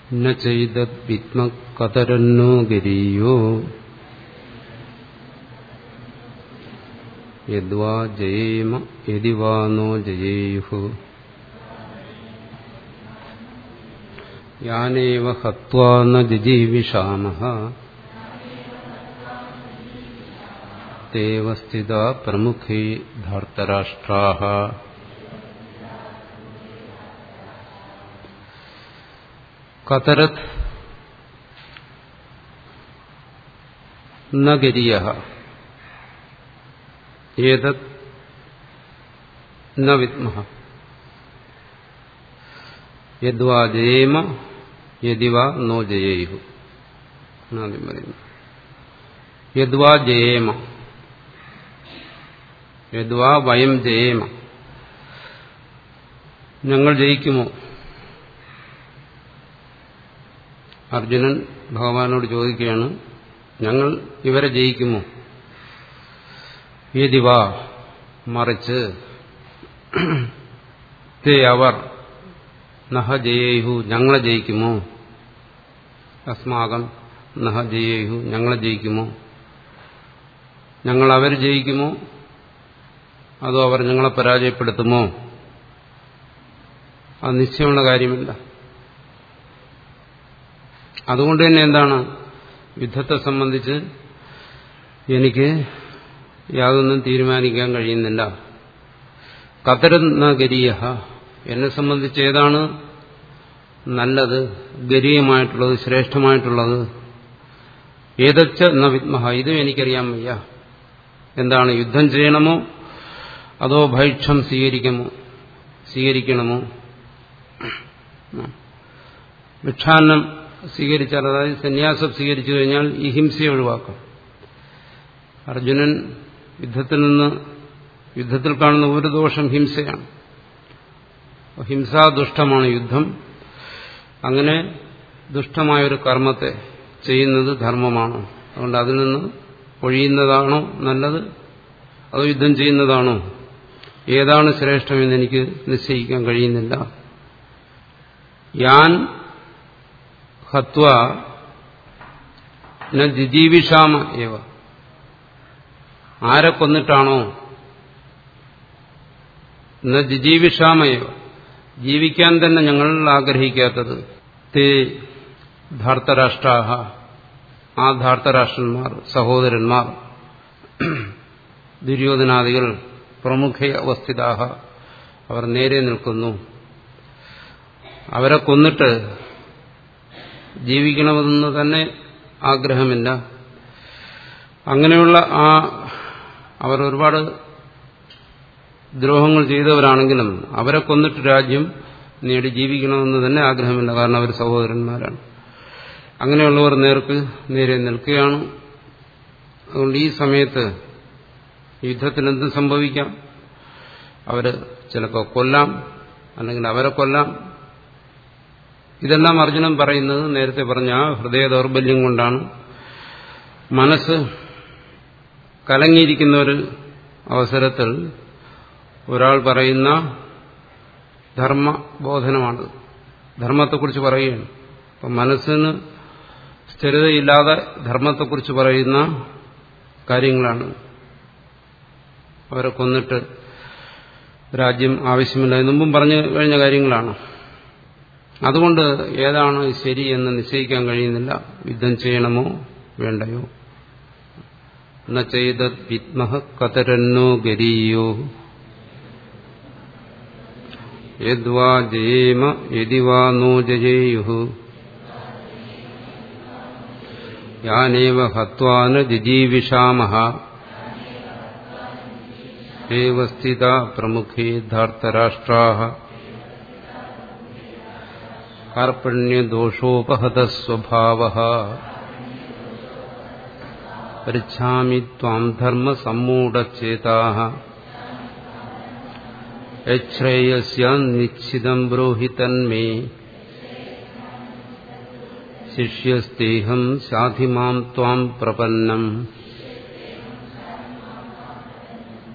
ന ചെയ്തദ്വിത്മ കതരന്നോ ഗരീയോ യദ്വാ ജയേമ യതി വാ നോ ജയേയുഃ യാനേവ ഹത്വാ ന ജിജീവിഷാമഃ തേവ സ്ഥിതാ പ്രമുഖേ ധാർത്തരാഷ്ട്രാः കതരത് ന ഗരിയഃ ഏതത് ന വിദ്മഃ യദ്വാ ജയേമ യതി വാ നോ ജയേയു ആദ്യം പറയുന്നു യദ്വാ ജയേമ യദ്വാ വയം ജയേമ ഞങ്ങൾ ജയിക്കുമോ അർജുനൻ ഭഗവാനോട് ചോദിക്കുകയാണ് ഞങ്ങൾ ഇവരെ ജയിക്കുമോ യതിവാ മറിച്ച് തേ അവർ നഹ ജയേഹു ഞങ്ങളെ ജയിക്കുമോ അസ്മാകം നഹ ജയേഹു ഞങ്ങളെ ജയിക്കുമോ ഞങ്ങൾ അവർ ജയിക്കുമോ അതോ അവർ ഞങ്ങളെ പരാജയപ്പെടുത്തുമോ അത് നിശ്ചയമുള്ള കാര്യമില്ല അതുകൊണ്ട് തന്നെ എന്താണ് യുദ്ധത്തെ സംബന്ധിച്ച് എനിക്ക് യാതൊന്നും തീരുമാനിക്കാൻ കഴിയുന്നില്ല കതരുന്ന ഗരീയ എന്നെ സംബന്ധിച്ച് ഏതാണ് നല്ലത് ഗരീയമായിട്ടുള്ളത് ശ്രേഷ്ഠമായിട്ടുള്ളത് ഏതച്ച ന വിദ്മഹ ഇതും എനിക്കറിയാൻ വയ്യ എന്താണ് യുദ്ധം ചെയ്യണമോ അതോ ഭൈക്ഷം സ്വീകരിക്കമോ സ്വീകരിക്കണമോ ഭിക്ഷാന്നം സ്വീകരിച്ചാൽ അതായത് സന്യാസം സ്വീകരിച്ചു കഴിഞ്ഞാൽ ഈ ഹിംസയെ ഒഴിവാക്കും അർജുനൻ യുദ്ധത്തിൽ നിന്ന് യുദ്ധത്തിൽ കാണുന്ന ഒരു ദോഷം ഹിംസയാണ് ഹിംസാദുഷ്ടമാണ് യുദ്ധം അങ്ങനെ ദുഷ്ടമായ ഒരു കർമ്മത്തെ ചെയ്യുന്നത് ധർമ്മമാണ് അതുകൊണ്ട് അതിൽ നിന്ന് ഒഴിയുന്നതാണോ നല്ലത് അതോ യുദ്ധം ചെയ്യുന്നതാണോ ഏതാണ് ശ്രേഷ്ഠമെന്ന് എനിക്ക് നിശ്ചയിക്കാൻ കഴിയുന്നില്ല യാൻ ഹത്വ ന ജിജീവിഷാമ ഏവ ആരെ കൊന്നിട്ടാണോ ന ജിജീവിഷാമ ഏവ ജീവിക്കാൻ തന്നെ ഞങ്ങൾ ആഗ്രഹിക്കാത്തത് തേ ധാർത്തരാഷ്ട്രാഹ ആ ധാർത്തരാഷ്ട്രന്മാർ സഹോദരന്മാർ ദുര്യോധനാദികൾ പ്രമുഖ അവസ്ഥിതാഹ അവർ നേരെ നിൽക്കുന്നു അവരെ കൊന്നിട്ട് ജീവിക്കണമെന്ന് തന്നെ ആഗ്രഹമില്ല അങ്ങനെയുള്ള ആ അവർ ഒരുപാട് ദ്രോഹങ്ങൾ ചെയ്തവരാണെങ്കിലും അവരെ കൊന്നിട്ട് രാജ്യം നേടി ജീവിക്കണമെന്ന് തന്നെ ആഗ്രഹമില്ല കാരണം അവർ സഹോദരന്മാരാണ് അങ്ങനെയുള്ളവർ നേർക്ക് നേരെ നിൽക്കുകയാണ് അതുകൊണ്ട് ഈ സമയത്ത് യുദ്ധത്തിൽ എന്തും സംഭവിക്കാം അവര് ചിലപ്പോൾ കൊല്ലാം അല്ലെങ്കിൽ അവരെ കൊല്ലാം ഇതെല്ലാം അർജുനൻ പറയുന്നത് നേരത്തെ പറഞ്ഞ ആ ഹൃദയ ദൗർബല്യം കൊണ്ടാണ് മനസ്സ് കലങ്ങിയിരിക്കുന്ന ഒരു അവസരത്തിൽ ഒരാൾ പറയുന്ന ധർമ്മബോധനമാണ് ധർമ്മത്തെക്കുറിച്ച് പറയുകയാണ് അപ്പം മനസ്സിന് സ്ഥിരതയില്ലാതെ ധർമ്മത്തെക്കുറിച്ച് പറയുന്ന കാര്യങ്ങളാണ് അവരെ കൊന്നിട്ട് രാജ്യം ആവശ്യമില്ല എന്നുമ്പും പറഞ്ഞു കഴിഞ്ഞ കാര്യങ്ങളാണ് അതുകൊണ്ട് ഏതാണ് ശരി എന്ന് നിശ്ചയിക്കാൻ കഴിയുന്നില്ല യുദ്ധം ചെയ്യണമോ വേണ്ടയോ എന്ന ചെയ്ത വിദ്മഹ കതരന്നോ ഗരീയോ യദ്വാ ജയേമ യതി വാ നോ ജയേയു യാനേവ ഹത്വാന ജിജീവിഷാമഹ ഏവ സ്ഥിത പ്രമുഖേ ധാർത്തരാഷ്ട്രാഹ കാർപ്പണ്യദോഷോപഹതസ്വഭാവ പൃച്ഛാമി ത്വാം ധർമ്മസമ്മൂഢചേതാ യശ്രേയസ്യ നിശ്ചിതം ബ്രൂഹി തന്മേ ശിഷ്യസ്തേഹം സാധിമാം ത്വാം പ്രപന്നം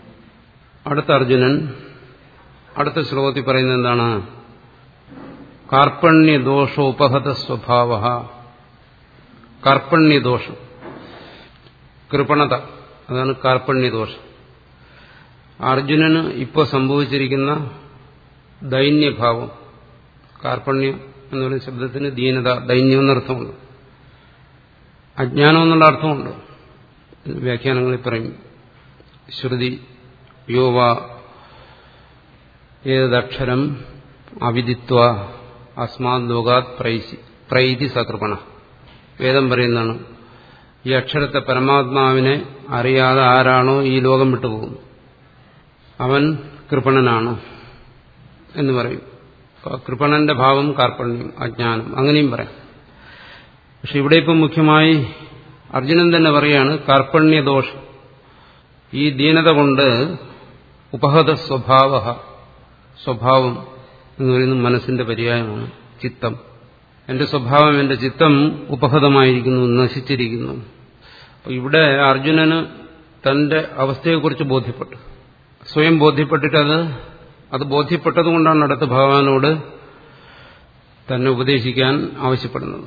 അടുത്ത അർജുനൻ അടുത്ത ശ്ലോകത്തിൽ പറയുന്നത് എന്താണ് കാർപ്പണ്യദോഷോപഹത സ്വഭാവ കാർപ്പണ്യദോഷം കൃപണത അതാണ് കാർപ്പണ്യദോഷം അർജുനന് ഇപ്പോൾ സംഭവിച്ചിരിക്കുന്ന ദൈന്യഭാവം കാർപ്പണ്യം എന്ന് പറയുന്ന ശബ്ദത്തിന് ദീനത ദൈന്യം എന്നർത്ഥമുണ്ട് അജ്ഞാനം എന്നുള്ള അർത്ഥമുണ്ട് വ്യാഖ്യാനങ്ങളിൽ പറയും ശ്രുതി യോവ ഏതക്ഷരം അവിദിത്വ അസ്മാത് ലോകാത് പ്രൈതി സകൃപണ വേദം പറയുന്നതാണ് ഈ അക്ഷരത്തെ പരമാത്മാവിനെ അറിയാതെ ആരാണോ ഈ ലോകം വിട്ടുപോകുന്നു അവൻ കൃപണനാണ് എന്ന് പറയും കൃപണന്റെ ഭാവം കാർപ്പണ്യം അജ്ഞാനം അങ്ങനെയും പറയാം പക്ഷെ ഇവിടെ ഇപ്പം മുഖ്യമായി അർജുനൻ തന്നെ പറയാണ് കാർപ്പണ്യദോഷം ഈ ദീനത കൊണ്ട് ഉപഹത സ്വഭാവ സ്വഭാവം എന്ന് പറയുന്നത് മനസ്സിന്റെ പര്യായമാണ് ചിത്തം എന്റെ സ്വഭാവം എന്റെ ചിത്തം ഉപഹതമായിരിക്കുന്നു നശിച്ചിരിക്കുന്നു അപ്പോൾ ഇവിടെ അർജുനന് തന്റെ അവസ്ഥയെക്കുറിച്ച് ബോധ്യപ്പെട്ടു സ്വയം ബോധ്യപ്പെട്ടിട്ടത് അത് ബോധ്യപ്പെട്ടതുകൊണ്ടാണ് അടുത്ത ഭഗവാനോട് തന്നെ ഉപദേശിക്കാൻ ആവശ്യപ്പെടുന്നത്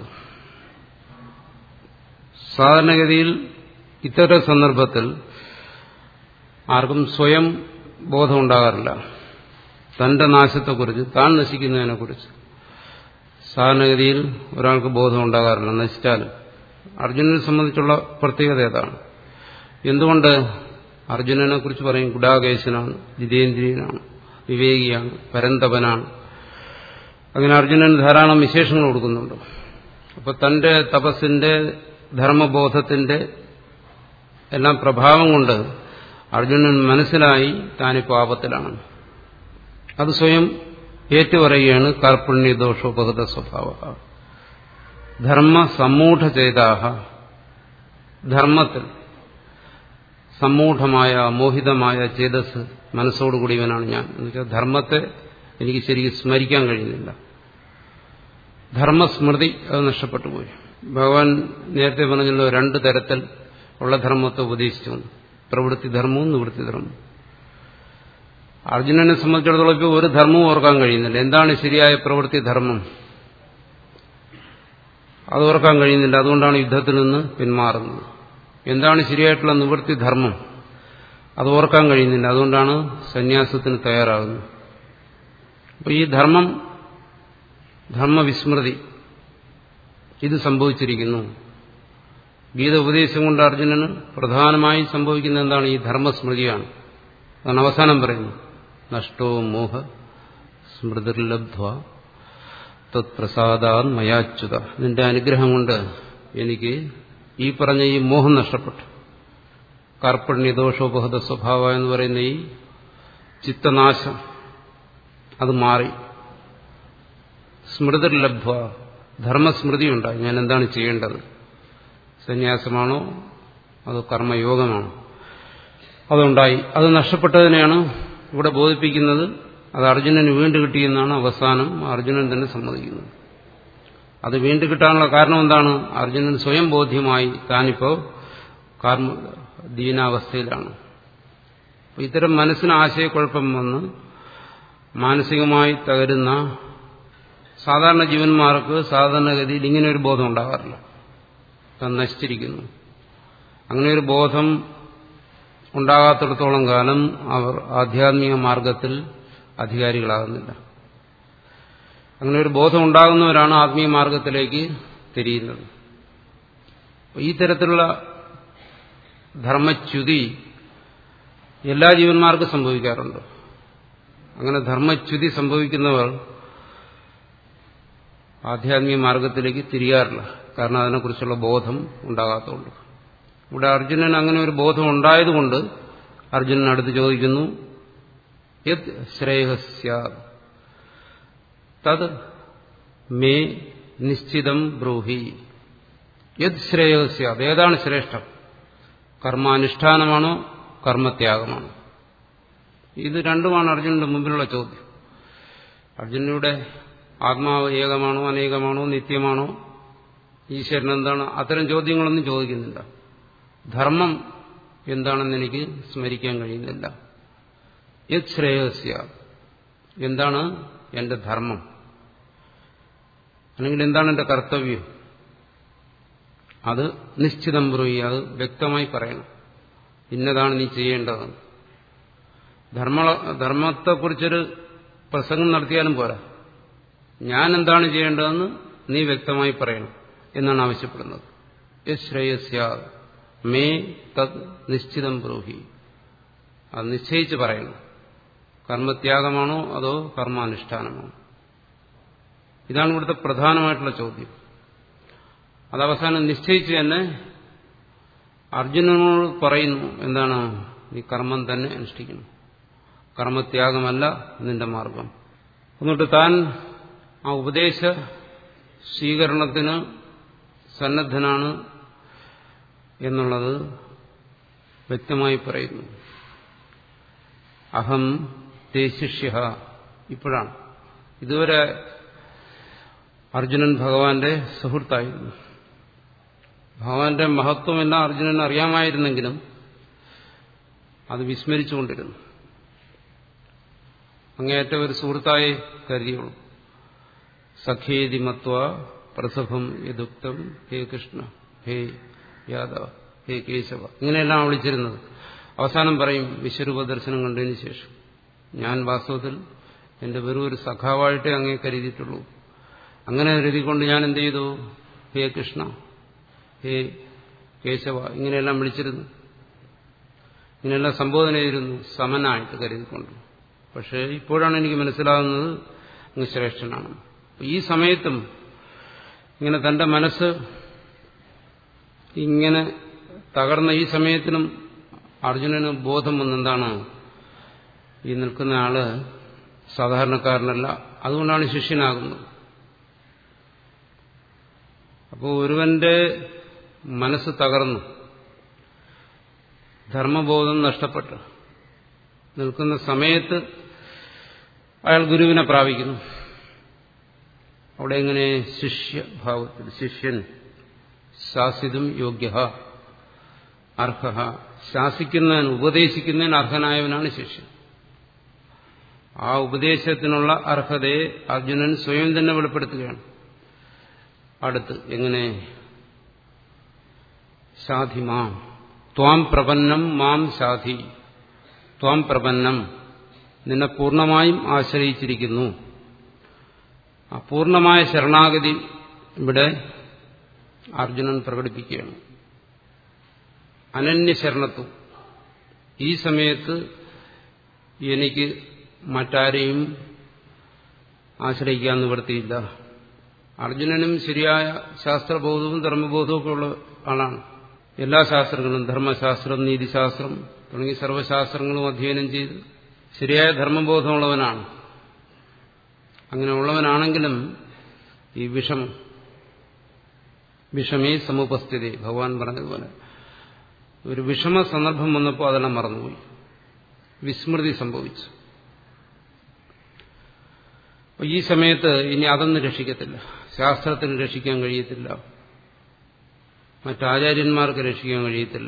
സാധാരണഗതിയിൽ ഇത്തരം സന്ദർഭത്തിൽ ആർക്കും സ്വയം ബോധമുണ്ടാകാറില്ല തന്റെ നാശത്തെക്കുറിച്ച് താൻ നശിക്കുന്നതിനെക്കുറിച്ച് സാധാരണഗതിയിൽ ഒരാൾക്ക് ബോധം ഉണ്ടാകാറില്ല നശിച്ചാലും അർജുനനെ സംബന്ധിച്ചുള്ള പ്രത്യേകത ഏതാണ് എന്തുകൊണ്ട് അർജുനനെ കുറിച്ച് പറയും ഗുഡാകേശനാണ് ജിതേന്ദ്രിയനാണ് വിവേകിയാണ് പരന്തപനാണ് അങ്ങനെ അർജുനൻ ധാരാളം വിശേഷങ്ങൾ കൊടുക്കുന്നുണ്ട് അപ്പൊ തന്റെ തപസ്സിന്റെ ധർമ്മബോധത്തിന്റെ എല്ലാം പ്രഭാവം കൊണ്ട് അർജുനൻ മനസ്സിലായി താനിപ്പോൾ ആപത്തിലാണ് അത് സ്വയം ഏറ്റുപറയുകയാണ് കാർപ്പണ്യദോഷോപഹൃത സ്വഭാവ ധർമ്മ സമ്മൂഢ ചെയ്താഹ ധർമ്മത്തിൽ സമ്മൂഢമായ മോഹിതമായ ചേതസ് മനസ്സോടുകൂടിയവനാണ് ഞാൻ എന്നുവെച്ചാൽ ധർമ്മത്തെ എനിക്ക് ശരിക്കും സ്മരിക്കാൻ കഴിയുന്നില്ല ധർമ്മസ്മൃതി അത് നഷ്ടപ്പെട്ടു പോയി ഭഗവാൻ നേരത്തെ പറഞ്ഞല്ലോ രണ്ട് തരത്തിൽ ഉള്ള ധർമ്മത്തെ ഉപദേശിച്ചു പ്രവൃത്തി ധർമ്മവും നിവൃത്തി ധർമ്മവും അർജുനനെ സംബന്ധിച്ചിടത്തോളം ഇപ്പോൾ ഒരു ധർമ്മവും ഓർക്കാൻ കഴിയുന്നില്ല എന്താണ് ശരിയായ പ്രവൃത്തി ധർമ്മം അത് ഓർക്കാൻ കഴിയുന്നില്ല അതുകൊണ്ടാണ് യുദ്ധത്തിൽ നിന്ന് പിന്മാറുന്നത് എന്താണ് ശരിയായിട്ടുള്ള നിവൃത്തി ധർമ്മം അത് ഓർക്കാൻ കഴിയുന്നില്ല അതുകൊണ്ടാണ് സന്യാസത്തിന് തയ്യാറാകുന്നത് അപ്പോൾ ഈ ധർമ്മം ധർമ്മവിസ്മൃതി ഇത് സംഭവിച്ചിരിക്കുന്നു ഗീത ഉപദേശം കൊണ്ട് അർജുനന് പ്രധാനമായും സംഭവിക്കുന്ന എന്താണ് ഈ ധർമ്മസ്മൃതിയാണ് അതാണ് അവസാനം പറയുന്നത് നഷ്ടോ മോഹ സ്മൃതിർലബ്ധ്വ തത്പ്രസാദാൻ മയാച്യുത നിന്റെ അനുഗ്രഹം കൊണ്ട് എനിക്ക് ഈ പറഞ്ഞ ഈ മോഹം നഷ്ടപ്പെട്ടു കാർപ്പണ്യദോഷോപഹത സ്വഭാവ എന്ന് പറയുന്ന ഈ ചിത്തനാശം അത് മാറി സ്മൃതിർലബ്ധ്വ ധർമ്മസ്മൃതി ഉണ്ടായി ഞാൻ എന്താണ് ചെയ്യേണ്ടത് സന്യാസമാണോ അതോ കർമ്മയോഗമാണോ അതുണ്ടായി അത് നഷ്ടപ്പെട്ടതിനെയാണ് ഇവിടെ ബോധിപ്പിക്കുന്നത് അത് അർജുനന് വീണ്ടും കിട്ടിയെന്നാണ് അവസാനം അർജുനൻ തന്നെ സമ്മതിക്കുന്നത് അത് വീണ്ടും കിട്ടാനുള്ള കാരണം എന്താണ് അർജുനൻ സ്വയം ബോധ്യമായി താനിപ്പോ കർമ്മ ദീനാവസ്ഥയിലാണ് ഇത്തരം മനസ്സിന് ആശയക്കുഴപ്പം വന്ന് മാനസികമായി തകരുന്ന സാധാരണ ജീവന്മാർക്ക് സാധാരണഗതിയിൽ ഇങ്ങനെ ഒരു ബോധം ഉണ്ടാകാറില്ല താൻ നശിച്ചിരിക്കുന്നു അങ്ങനെ ഒരു ബോധം ഉണ്ടാകാത്തിടത്തോളം കാലം അവർ ആധ്യാത്മിക മാർഗത്തിൽ അധികാരികളാകുന്നില്ല അങ്ങനെ ഒരു ബോധം ഉണ്ടാകുന്നവരാണ് ആത്മീയ മാർഗത്തിലേക്ക് തിരിയുന്നത് ഈ തരത്തിലുള്ള ധർമ്മച്യുതി എല്ലാ ജീവന്മാർക്കും സംഭവിക്കാറുണ്ട് അങ്ങനെ ധർമ്മച്യുതി സംഭവിക്കുന്നവർ ആധ്യാത്മിക മാർഗത്തിലേക്ക് തിരിയാറില്ല കാരണം അതിനെക്കുറിച്ചുള്ള ബോധം ഉണ്ടാകാത്തതുകൊണ്ട് ഇവിടെ അർജുനൻ അങ്ങനെ ഒരു ബോധം ഉണ്ടായതുകൊണ്ട് അർജുനൻ അടുത്ത് ചോദിക്കുന്നു യത് ശ്രേയസ്യ തത് മേ നിശ്ചിതം ബ്രൂഹി യത് ശ്രേയസ്യ ഏതാണ് ശ്രേഷ്ഠം കർമാനുഷ്ഠാനമാണോ കർമ്മത്യാഗമാണോ ഇത് രണ്ടുമാണ് അർജുനന്റെ മുമ്പിലുള്ള ചോദ്യം അർജുനയുടെ ആത്മാവ് ഏകമാണോ അനേകമാണോ നിത്യമാണോ ഈശ്വരൻ എന്താണ് അത്തരം ചോദ്യങ്ങളൊന്നും ചോദിക്കുന്നില്ല ധർമ്മം എന്താണെന്ന് എനിക്ക് സ്മരിക്കാൻ കഴിയുന്നില്ല യത് ശ്രേയസ്യ എന്താണ് എന്റെ ധർമ്മം അല്ലെങ്കിൽ എന്താണ് എന്റെ കർത്തവ്യം അത് നിശ്ചിതം ബ്രൂയി അത് വ്യക്തമായി പറയണം ഇന്നതാണ് നീ ചെയ്യേണ്ടതെന്ന് ധർമ്മ ധർമ്മത്തെക്കുറിച്ചൊരു പ്രസംഗം നടത്തിയാലും പോരാ ഞാൻ എന്താണ് ചെയ്യേണ്ടതെന്ന് നീ വ്യക്തമായി പറയണം എന്നാണ് ആവശ്യപ്പെടുന്നത് യശ്രേയസ്യ മേ തത് നിശ്ചിതം ബ്രൂഹി അത് നിശ്ചയിച്ച് പറയണം കർമ്മത്യാഗമാണോ അതോ കർമാനുഷ്ഠാനമാണോ ഇതാണ് ഇവിടുത്തെ പ്രധാനമായിട്ടുള്ള ചോദ്യം അത് അവസാനം നിശ്ചയിച്ച് തന്നെ അർജുനനോട് പറയുന്നു എന്താണ് നീ കർമ്മം തന്നെ അനുഷ്ഠിക്കണം കർമ്മത്യാഗമല്ല നിന്റെ മാർഗം എന്നിട്ട് താൻ ആ ഉപദേശ സ്വീകരണത്തിന് സന്നദ്ധനാണ് എന്നുള്ളത് വ്യക്തമായി പറയുന്നു അഹം തേ ശിഷ്യ ഇപ്പോഴാണ് ഇതുവരെ അർജുനൻ ഭഗവാന്റെ സുഹൃത്തായിരുന്നു ഭഗവാന്റെ മഹത്വമെല്ലാം അർജുനൻ അറിയാമായിരുന്നെങ്കിലും അത് വിസ്മരിച്ചുകൊണ്ടിരുന്നു അങ്ങേയറ്റം ഒരു സുഹൃത്തായി കരുതിയുള്ളൂ സഖേതി മത്വ പ്രസഭം യദുക്തം ഹേ കൃഷ്ണ ഹേ യാദവ ഹേ കേശവ ഇങ്ങനെയെല്ലാം വിളിച്ചിരുന്നത് അവസാനം പറയും വിശ്വരൂപ ദർശനം കണ്ടതിന് ശേഷം ഞാൻ വാസ്തവത്തിൽ എന്റെ വെറും ഒരു സഖാവായിട്ടേ അങ്ങേ കരുതിയിട്ടുള്ളൂ അങ്ങനെ കരുതിക്കൊണ്ട് ഞാൻ എന്ത് ചെയ്തു ഹേ കൃഷ്ണ ഹേ കേശവ ഇങ്ങനെയെല്ലാം വിളിച്ചിരുന്നു ഇങ്ങനെയെല്ലാം സംബോധന ചെയ്തിരുന്നു സമനായിട്ട് കരുതിക്കൊണ്ട് പക്ഷേ ഇപ്പോഴാണ് എനിക്ക് മനസ്സിലാകുന്നത് അങ്ങ് ശ്രേഷ്ഠനാണ് ഈ സമയത്തും ഇങ്ങനെ തന്റെ മനസ്സ് ഇങ്ങനെ തകർന്ന ഈ സമയത്തിനും അർജുനന് ബോധം വന്നെന്താണ് ഈ നിൽക്കുന്ന ആള് സാധാരണക്കാരനല്ല അതുകൊണ്ടാണ് ശിഷ്യനാകുന്നത് അപ്പോൾ ഒരുവന്റെ മനസ്സ് തകർന്നു ധർമ്മബോധം നഷ്ടപ്പെട്ടു നിൽക്കുന്ന സമയത്ത് അയാൾ ഗുരുവിനെ പ്രാപിക്കുന്നു അവിടെ എങ്ങനെ ശിഷ്യഭാവത്തിൽ ശിഷ്യൻ ശാസിതും യോഗ്യ അർഹ ശാസിക്കുന്നതിന് ഉപദേശിക്കുന്നതിന് അർഹനായവനാണ് ശിഷ്യൻ ആ ഉപദേശത്തിനുള്ള അർഹതയെ അർജുനൻ സ്വയം തന്നെ വെളിപ്പെടുത്തുകയാണ് അടുത്ത് എങ്ങനെ ശാധിമാം ത്വാം പ്രപന്നം മാം ശാധി ത്വാം പ്രപന്നം നിന്നെ പൂർണ്ണമായും ആശ്രയിച്ചിരിക്കുന്നു ആ പൂർണ്ണമായ ശരണാഗതി ഇവിടെ അർജുനൻ പ്രകടിപ്പിക്കുകയാണ് അനന്യശരണത്വം ഈ സമയത്ത് എനിക്ക് മറ്റാരെയും ആശ്രയിക്കാൻ നിവൃത്തിയില്ല അർജുനനും ശരിയായ ശാസ്ത്രബോധവും ധർമ്മബോധവും ഒക്കെ ഉള്ള ആളാണ് എല്ലാ ശാസ്ത്രങ്ങളും ധർമ്മശാസ്ത്രം നീതിശാസ്ത്രം തുടങ്ങി സർവ്വശാസ്ത്രങ്ങളും അധ്യയനം ചെയ്ത് ശരിയായ ധർമ്മബോധമുള്ളവനാണ് അങ്ങനെ ഉള്ളവനാണെങ്കിലും ഈ വിഷമം വിഷമേ സമുപസ്ഥിതി ഭഗവാൻ പറഞ്ഞതുപോലെ ഒരു വിഷമ സന്ദർഭം വന്നപ്പോൾ അതെല്ലാം മറന്നുപോയി വിസ്മൃതി സംഭവിച്ചു ഈ സമയത്ത് ഇനി അതൊന്നും രക്ഷിക്കത്തില്ല ശാസ്ത്രത്തിന് രക്ഷിക്കാൻ കഴിയത്തില്ല മറ്റാചാര്യന്മാർക്ക് രക്ഷിക്കാൻ കഴിയത്തില്ല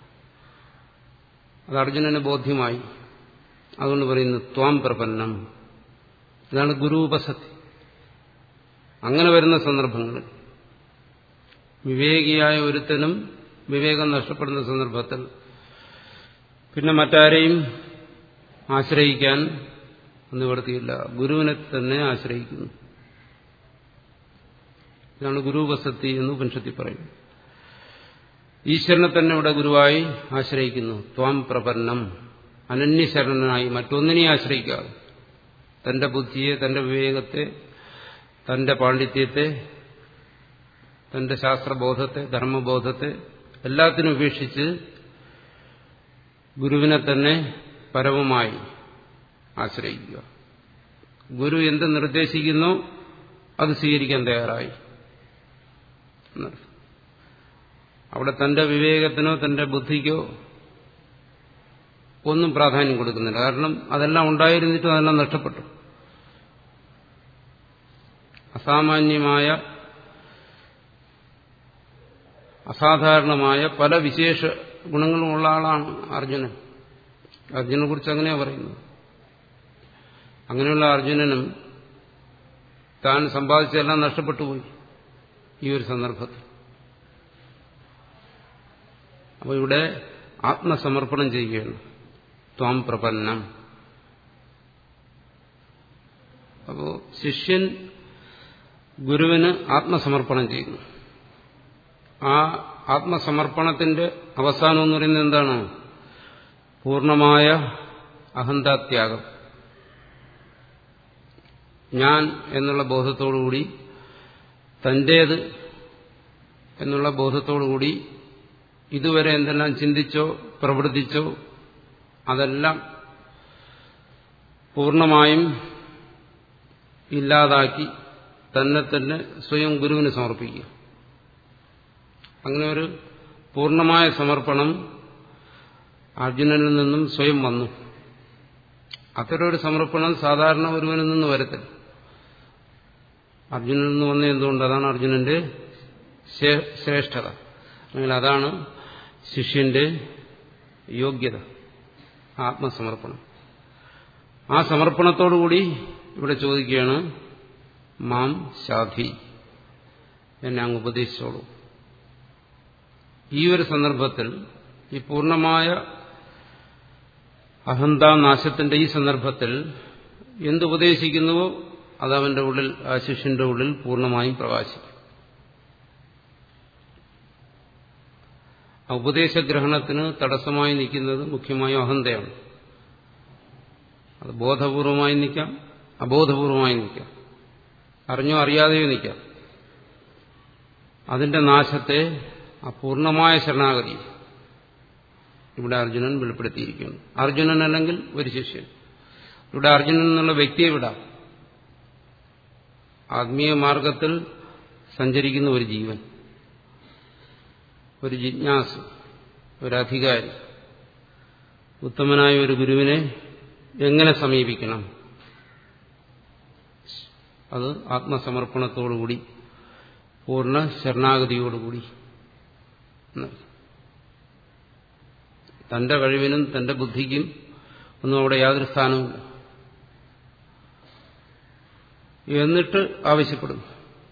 അത് അർജുനന് ബോധ്യമായി അതുകൊണ്ട് പറയുന്നു ത്വാം പ്രപന്നം ഇതാണ് ഗുരു ഉപസത്തി അങ്ങനെ വരുന്ന സന്ദർഭങ്ങളിൽ വിവേകിയായ ഒരുത്തനും വിവേകം നഷ്ടപ്പെടുന്ന സന്ദർഭത്തിൽ പിന്നെ മറ്റാരെയും ആശ്രയിക്കാൻ നിവർത്തിയില്ല ഗുരുവിനെ തന്നെ ആശ്രയിക്കുന്നു ഇതാണ് ഗുരുവസത്തി എന്ന് ഉപനിഷത്തിൽ പറയും ഈശ്വരനെ തന്നെ ഇവിടെ ഗുരുവായി ആശ്രയിക്കുന്നു ത്വാം പ്രപന്നം അനന്യശരണനായി മറ്റൊന്നിനെ ആശ്രയിക്കാതെ തന്റെ ബുദ്ധിയെ തന്റെ വിവേകത്തെ തന്റെ പാണ്ഡിത്യത്തെ തന്റെ ശാസ്ത്രബോധത്തെ ധർമ്മബോധത്തെ എല്ലാത്തിനും ഉപേക്ഷിച്ച് ഗുരുവിനെ തന്നെ പരമമായി ആശ്രയിക്കുക ഗുരു എന്ത് നിർദ്ദേശിക്കുന്നോ അത് സ്വീകരിക്കാൻ തയ്യാറായി അവിടെ തന്റെ വിവേകത്തിനോ തന്റെ ബുദ്ധിക്കോ ഒന്നും പ്രാധാന്യം കൊടുക്കുന്നില്ല കാരണം അതെല്ലാം ഉണ്ടായിരുന്നിട്ടും അതെല്ലാം നഷ്ടപ്പെട്ടു അസാമാന്യമായ അസാധാരണമായ പല വിശേഷ ഗുണങ്ങളുമുള്ള ആളാണ് അർജുനൻ അർജുനെ കുറിച്ച് അങ്ങനെയാ പറയുന്നത് അങ്ങനെയുള്ള അർജുനനും താൻ സമ്പാദിച്ചതെല്ലാം നഷ്ടപ്പെട്ടു പോയി ഈ ഒരു സന്ദർഭത്തിൽ അപ്പോൾ ഇവിടെ ആത്മസമർപ്പണം ചെയ്യുകയാണ് ത്വാം പ്രപന്നം അപ്പോൾ ശിഷ്യൻ ഗുരുവിന് ആത്മസമർപ്പണം ചെയ്യുന്നു ആ ആത്മസമർപ്പണത്തിന്റെ അവസാനം എന്ന് പറയുന്നത് എന്താണ് പൂർണ്ണമായ അഹന്താത്യാഗം ഞാൻ എന്നുള്ള ബോധത്തോടുകൂടി തന്റേത് എന്നുള്ള ബോധത്തോടുകൂടി ഇതുവരെ എന്തെല്ലാം ചിന്തിച്ചോ പ്രവർത്തിച്ചോ അതെല്ലാം പൂർണ്ണമായും ഇല്ലാതാക്കി തന്നെ തന്നെ സ്വയം ഗുരുവിന് സമർപ്പിക്കുക അങ്ങനെ ഒരു പൂർണ്ണമായ സമർപ്പണം അർജുനനിൽ നിന്നും സ്വയം വന്നു അത്തരം ഒരു സമർപ്പണം സാധാരണ ഒരുവനിൽ നിന്ന് വരത്തില്ല അർജുനനിൽ നിന്ന് വന്ന എന്തുകൊണ്ട് അതാണ് അർജുനന്റെ ശ്രേഷ്ഠത അല്ലെങ്കിൽ അതാണ് ശിഷ്യന്റെ യോഗ്യത ആത്മസമർപ്പണം ആ സമർപ്പണത്തോടുകൂടി ഇവിടെ ചോദിക്കുകയാണ് മാം ശാധി എന്നെ അങ്ങ് ഉപദേശിച്ചോളൂ ഈ ഒരു സന്ദർഭത്തിൽ ഈ പൂർണ്ണമായ അഹന്താനാശത്തിന്റെ ഈ സന്ദർഭത്തിൽ എന്തുപദേശിക്കുന്നുവോ അത് അവന്റെ ഉള്ളിൽ ആ ശിഷ്യന്റെ ഉള്ളിൽ പൂർണ്ണമായും പ്രകാശിക്കും ആ ഉപദേശഗ്രഹണത്തിന് തടസ്സമായി നിൽക്കുന്നത് മുഖ്യമായും അഹന്തയാണ് അത് ബോധപൂർവമായി നിൽക്കാം അബോധപൂർവമായി നിൽക്കാം അറിഞ്ഞോ അറിയാതെയോ നിൽക്കാം അതിന്റെ നാശത്തെ ആ പൂർണ്ണമായ ശരണാഗതി ഇവിടെ അർജുനൻ വെളിപ്പെടുത്തിയിരിക്കുന്നു അർജുനൻ അല്ലെങ്കിൽ ഒരു ശിഷ്യൻ ഇവിടെ അർജുനൻ എന്നുള്ള വ്യക്തിയെ വിടാം ആത്മീയ മാർഗത്തിൽ സഞ്ചരിക്കുന്ന ഒരു ജീവൻ ഒരു ജിജ്ഞാസ് ഒരു അധികാരി ഉത്തമനായ ഒരു ഗുരുവിനെ എങ്ങനെ സമീപിക്കണം അത് ആത്മസമർപ്പണത്തോടുകൂടി പൂർണ്ണ ശരണാഗതിയോടുകൂടി തന്റെ കഴിവിനും തന്റെ ബുദ്ധിക്കും ഒന്നും അവിടെ യാതൊരു സ്ഥാനവുമില്ല എന്നിട്ട് ആവശ്യപ്പെടുന്നു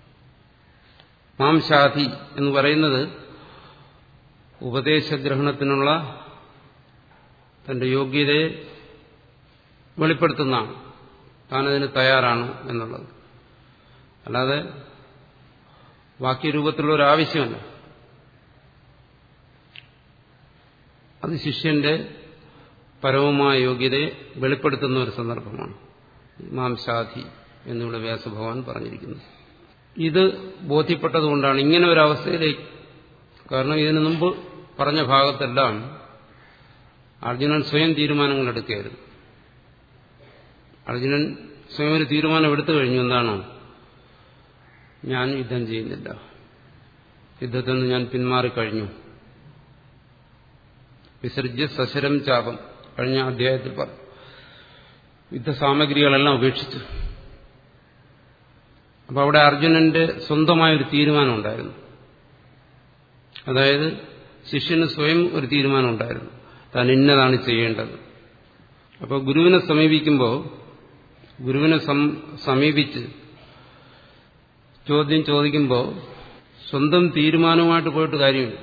മാംശാധി എന്ന് പറയുന്നത് ഉപദേശഗ്രഹണത്തിനുള്ള തന്റെ യോഗ്യതയെ വെളിപ്പെടുത്തുന്നതാണ് താനതിന് തയ്യാറാണ് എന്നുള്ളത് അല്ലാതെ വാക്യരൂപത്തിലുള്ള ഒരു ആവശ്യമല്ല അത് ശിഷ്യന്റെ പരമമായ യോഗ്യതയെ വെളിപ്പെടുത്തുന്ന ഒരു സന്ദർഭമാണ് മാംസാധി എന്നിവിടെ വ്യാസഭഗവാൻ പറഞ്ഞിരിക്കുന്നു ഇത് ബോധ്യപ്പെട്ടതുകൊണ്ടാണ് ഇങ്ങനെ ഒരു അവസ്ഥയിലേക്ക് കാരണം ഇതിനു മുമ്പ് പറഞ്ഞ ഭാഗത്തെല്ലാം അർജുനൻ സ്വയം തീരുമാനങ്ങൾ എടുക്കുകയായിരുന്നു അർജുനൻ സ്വയം ഒരു തീരുമാനം എടുത്തു കഴിഞ്ഞു എന്താണ് ഞാൻ യുദ്ധം ചെയ്യുന്നില്ല യുദ്ധത്തിൽ നിന്ന് ഞാൻ പിന്മാറിക്കഴിഞ്ഞു വിസർജ്യ സശരം ചാപം കഴിഞ്ഞ അധ്യായത്തിൽ പറഞ്ഞു യുദ്ധസാമഗ്രികളെല്ലാം ഉപേക്ഷിച്ചു അപ്പൊ അവിടെ അർജുനന്റെ സ്വന്തമായൊരു തീരുമാനം ഉണ്ടായിരുന്നു അതായത് ശിഷ്യന് സ്വയം ഒരു തീരുമാനം ഉണ്ടായിരുന്നു താൻ ഇന്നതാണ് ചെയ്യേണ്ടത് അപ്പോൾ ഗുരുവിനെ സമീപിക്കുമ്പോൾ ഗുരുവിനെ സമീപിച്ച് ചോദ്യം ചോദിക്കുമ്പോൾ സ്വന്തം തീരുമാനവുമായിട്ട് പോയിട്ട് കാര്യമില്ല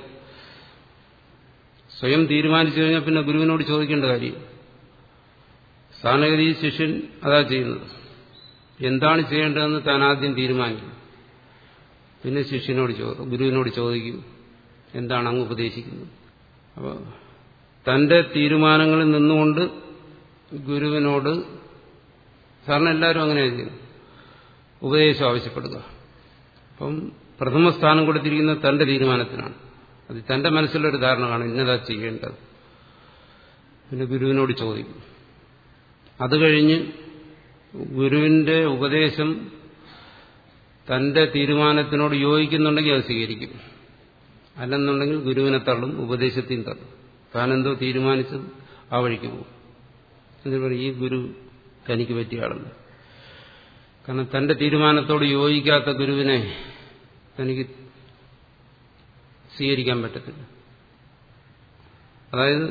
സ്വയം തീരുമാനിച്ചു കഴിഞ്ഞാൽ പിന്നെ ഗുരുവിനോട് ചോദിക്കേണ്ട കാര്യം സാധാരണഗതി ശിഷ്യൻ അതാ ചെയ്യുന്നത് എന്താണ് ചെയ്യേണ്ടതെന്ന് താൻ ആദ്യം തീരുമാനിക്കും പിന്നെ ശിഷ്യനോട് ഗുരുവിനോട് ചോദിക്കും എന്താണ് അങ്ങ് ഉപദേശിക്കുന്നത് അപ്പോൾ തന്റെ തീരുമാനങ്ങളിൽ നിന്നുകൊണ്ട് ഗുരുവിനോട് സാറിന് എല്ലാവരും അങ്ങനെയാണ് ചെയ്യുന്നത് ഉപദേശം ആവശ്യപ്പെടുക അപ്പം പ്രഥമ സ്ഥാനം കൊടുത്തിരിക്കുന്നത് തന്റെ തീരുമാനത്തിനാണ് അത് തന്റെ മനസ്സിലൊരു ധാരണ കാണും ഇന്നതാ ചെയ്യേണ്ടത് പിന്നെ ഗുരുവിനോട് ചോദിക്കും അത് കഴിഞ്ഞ് ഗുരുവിന്റെ ഉപദേശം തന്റെ തീരുമാനത്തിനോട് യോജിക്കുന്നുണ്ടെങ്കിൽ അത് സ്വീകരിക്കും അല്ലെന്നുണ്ടെങ്കിൽ ഗുരുവിനെ തള്ളും ഉപദേശത്തെയും തള്ളും താനെന്തോ തീരുമാനിച്ചത് ആ വഴിക്ക് പോകും എന്നിട്ട് പറയും ഈ ഗുരു തനിക്ക് പറ്റിയ ആളല്ല കാരണം തന്റെ തീരുമാനത്തോട് യോജിക്കാത്ത ഗുരുവിനെ തനിക്ക് സ്വീകരിക്കാൻ പറ്റത്തില്ല അതായത്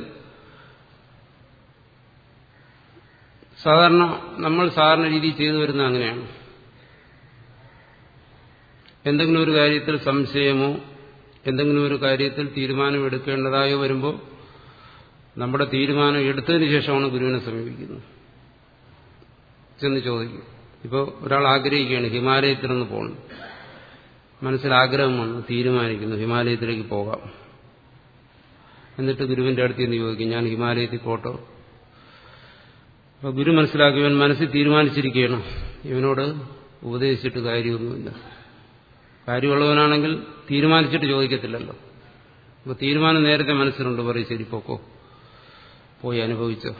സാധാരണ നമ്മൾ സാധാരണ രീതിയിൽ ചെയ്തു വരുന്നത് അങ്ങനെയാണ് എന്തെങ്കിലും ഒരു കാര്യത്തിൽ സംശയമോ എന്തെങ്കിലും ഒരു കാര്യത്തിൽ തീരുമാനം എടുക്കേണ്ടതായോ വരുമ്പോൾ നമ്മുടെ തീരുമാനം എടുത്തതിന് ശേഷമാണ് ഗുരുവിനെ സമീപിക്കുന്നത് ചെന്ന് ചോദിക്കും ഇപ്പോൾ ഒരാൾ ആഗ്രഹിക്കുകയാണ് ഹിമാലയത്തിലൊന്ന് പോകണം മനസ്സിൽ ആഗ്രഹം വന്നു തീരുമാനിക്കുന്നു ഹിമാലയത്തിലേക്ക് പോകാം എന്നിട്ട് ഗുരുവിന്റെ അടുത്ത് നിന്ന് ചോദിക്കും ഞാൻ ഹിമാലയത്തിൽ പോട്ടോ അപ്പൊ ഗുരു മനസ്സിലാക്കി ഇവൻ മനസ്സിൽ തീരുമാനിച്ചിരിക്കുകയാണ് ഇവനോട് ഉപദേശിച്ചിട്ട് കാര്യമൊന്നുമില്ല കാര്യമുള്ളവനാണെങ്കിൽ തീരുമാനിച്ചിട്ട് ചോദിക്കത്തില്ലല്ലോ അപ്പൊ തീരുമാനം നേരത്തെ മനസ്സിലുണ്ട് പറയും ശരി പോക്കോ പോയി അനുഭവിച്ചോ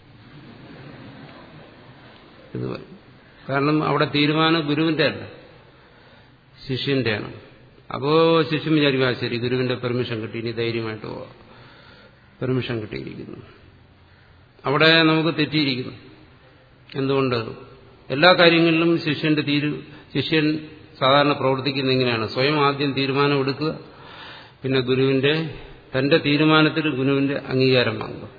എന്ന് പറയും കാരണം അവിടെ തീരുമാനം ഗുരുവിന്റെ അല്ല ശിഷ്യന്റെയാണ് അപ്പോ ശിഷ്യൻ വിചാരിക്കും ആ ശരി ഗുരുവിന്റെ പെർമിഷൻ കിട്ടി ഇനി ധൈര്യമായിട്ട് പോവാം പെർമിഷൻ കിട്ടിയിരിക്കുന്നു അവിടെ നമുക്ക് തെറ്റിയിരിക്കുന്നു എന്തുകൊണ്ട് എല്ലാ കാര്യങ്ങളിലും ശിഷ്യന്റെ തീരു ശിഷ്യൻ സാധാരണ പ്രവർത്തിക്കുന്ന ഇങ്ങനെയാണ് സ്വയം ആദ്യം തീരുമാനം എടുക്കുക പിന്നെ ഗുരുവിന്റെ തന്റെ തീരുമാനത്തിൽ ഗുരുവിന്റെ അംഗീകാരം വാങ്ങുക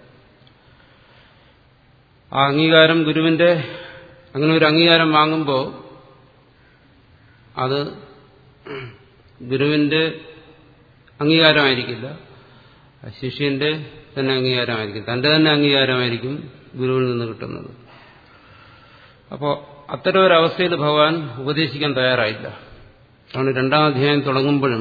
ആ അംഗീകാരം ഗുരുവിന്റെ അങ്ങനെ ഒരു അംഗീകാരം വാങ്ങുമ്പോൾ അത് ഗുരുവിന്റെ അംഗീകാരമായിരിക്കില്ല ശിഷ്യന്റെ തന്നെ അംഗീകാരമായിരിക്കും തന്റെ തന്നെ അംഗീകാരമായിരിക്കും ഗുരുവിൽ നിന്ന് കിട്ടുന്നത് അപ്പോൾ അത്തരം ഒരു അവസ്ഥയിൽ ഭഗവാൻ ഉപദേശിക്കാൻ തയ്യാറായില്ല അതുകൊണ്ട് രണ്ടാം അധ്യായം തുടങ്ങുമ്പോഴും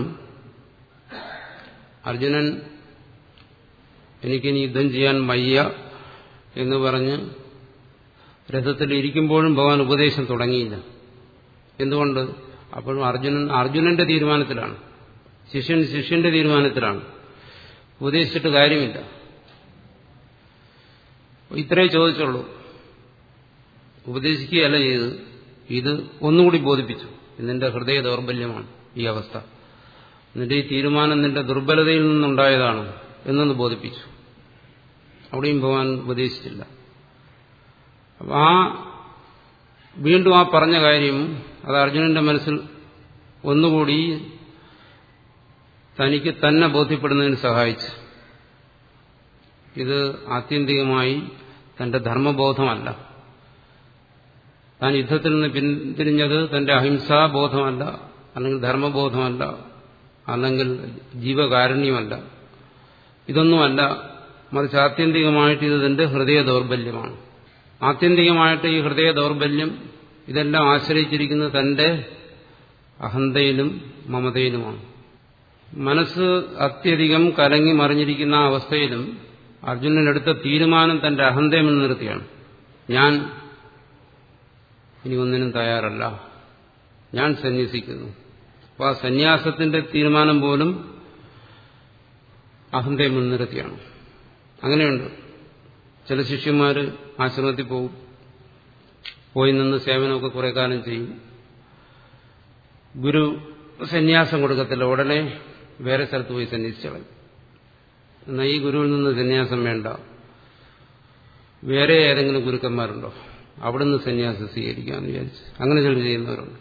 അർജുനൻ എനിക്കിനി യുദ്ധം ചെയ്യാൻ വയ്യ എന്ന് പറഞ്ഞ് രഥത്തിൽ ഇരിക്കുമ്പോഴും ഭഗവാൻ ഉപദേശം തുടങ്ങിയില്ല എന്തുകൊണ്ട് അപ്പോഴും അർജുനൻ അർജുനന്റെ തീരുമാനത്തിലാണ് ശിഷ്യൻ ശിഷ്യന്റെ തീരുമാനത്തിലാണ് ഉപദേശിച്ചിട്ട് കാര്യമില്ല ഇത്രേ ചോദിച്ചുള്ളൂ ഉപദേശിക്കുകയല്ല ചെയ്ത് ഇത് ഒന്നുകൂടി ബോധിപ്പിച്ചു നിന്റെ ഹൃദയ ദൗർബല്യമാണ് ഈ അവസ്ഥ നിന്റെ ഈ തീരുമാനം നിന്റെ ദുർബലതയിൽ നിന്നുണ്ടായതാണ് എന്നൊന്ന് ബോധിപ്പിച്ചു അവിടെയും ഭഗവാൻ ഉപദേശിച്ചില്ല അപ്പം ആ വീണ്ടും ആ പറഞ്ഞ കാര്യം അത് അർജുനന്റെ മനസ്സിൽ ഒന്നുകൂടി തനിക്ക് തന്നെ ബോധ്യപ്പെടുന്നതിന് സഹായിച്ചു ഇത് ആത്യന്തികമായി തന്റെ ധർമ്മബോധമല്ല താൻ യുദ്ധത്തിൽ നിന്ന് പിന്തിരിഞ്ഞത് തന്റെ അഹിംസാബോധമല്ല അല്ലെങ്കിൽ ധർമ്മബോധമല്ല അല്ലെങ്കിൽ ജീവകാരുണ്യമല്ല ഇതൊന്നുമല്ല മറിച്ച് ആത്യന്തികമായിട്ട് ഇത് തന്റെ ഹൃദയ ദൗർബല്യമാണ് ആത്യന്തികമായിട്ട് ഈ ഹൃദയ ദൗർബല്യം ഇതെല്ലാം ആശ്രയിച്ചിരിക്കുന്നത് തന്റെ അഹന്തയിലും മമതയിലുമാണ് മനസ്സ് അത്യധികം കലങ്ങി മറിഞ്ഞിരിക്കുന്ന ആ അവസ്ഥയിലും അർജുനനെടുത്ത തീരുമാനം തന്റെ അഹന്തയെ മുൻനിർത്തിയാണ് ഞാൻ ഇനി ഒന്നിനും തയ്യാറല്ല ഞാൻ സന്യസിക്കുന്നു അപ്പൊ ആ സന്യാസത്തിന്റെ തീരുമാനം പോലും അഹന്തയെ മുൻനിർത്തിയാണ് അങ്ങനെയുണ്ട് ചില ശിഷ്യന്മാർ ആശ്രമത്തിൽ പോകും പോയി നിന്ന് സേവനമൊക്കെ കുറെ കാലം ചെയ്യും ഗുരു സന്യാസം കൊടുക്കത്തില്ല ഉടനെ വേറെ സ്ഥലത്ത് പോയി സന്യസിച്ചളയും എന്നാൽ ഈ ഗുരുവിൽ നിന്ന് സന്യാസം വേണ്ട വേറെ ഏതെങ്കിലും ഗുരുക്കന്മാരുണ്ടോ അവിടുന്ന് സന്യാസം സ്വീകരിക്കാമെന്ന് വിചാരിച്ചു അങ്ങനെ ചിലർ ചെയ്യുന്നവരുണ്ട്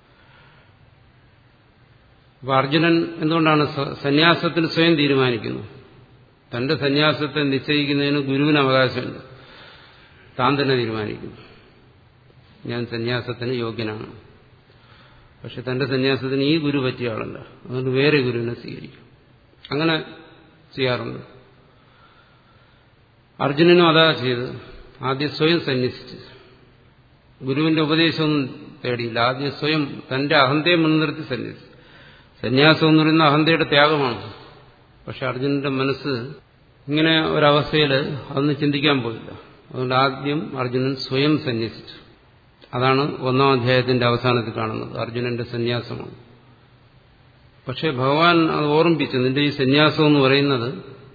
അപ്പൊ അർജുനൻ എന്തുകൊണ്ടാണ് സന്യാസത്തിന് സ്വയം തീരുമാനിക്കുന്നു തന്റെ സന്യാസത്തെ നിശ്ചയിക്കുന്നതിന് ഗുരുവിന് അവകാശമുണ്ട് താൻ തന്നെ തീരുമാനിക്കുന്നു ഞാൻ സന്യാസത്തിന് യോഗ്യനാണ് പക്ഷെ തന്റെ സന്യാസത്തിന് ഈ ഗുരു പറ്റിയ ആളല്ല അതുകൊണ്ട് വേറെ ഗുരുവിനെ സ്വീകരിക്കും അങ്ങനെ ചെയ്യാറുണ്ട് അർജുനനും അതാ ചെയ്ത് ആദ്യം സ്വയം സന്യസിച്ച് ഗുരുവിന്റെ ഉപദേശമൊന്നും തേടിയില്ല ആദ്യം സ്വയം തന്റെ അഹന്തയെ മുൻനിർത്തി സന്യസിച്ചു സന്യാസം എന്ന് പറയുന്ന അഹന്തയുടെ ത്യാഗമാണ് പക്ഷെ അർജുനന്റെ മനസ്സ് ഇങ്ങനെ ഒരവസ്ഥയിൽ അതൊന്നും ചിന്തിക്കാൻ പോയില്ല അതുകൊണ്ട് ആദ്യം അർജുനൻ സ്വയം സന്യസിച്ചു അതാണ് ഒന്നാം അധ്യായത്തിന്റെ അവസാനത്തിൽ കാണുന്നത് അർജുനന്റെ സന്യാസമാണ് പക്ഷെ ഭഗവാൻ അത് ഓർമ്മിപ്പിച്ചു നിന്റെ ഈ സന്യാസം എന്ന് പറയുന്നത്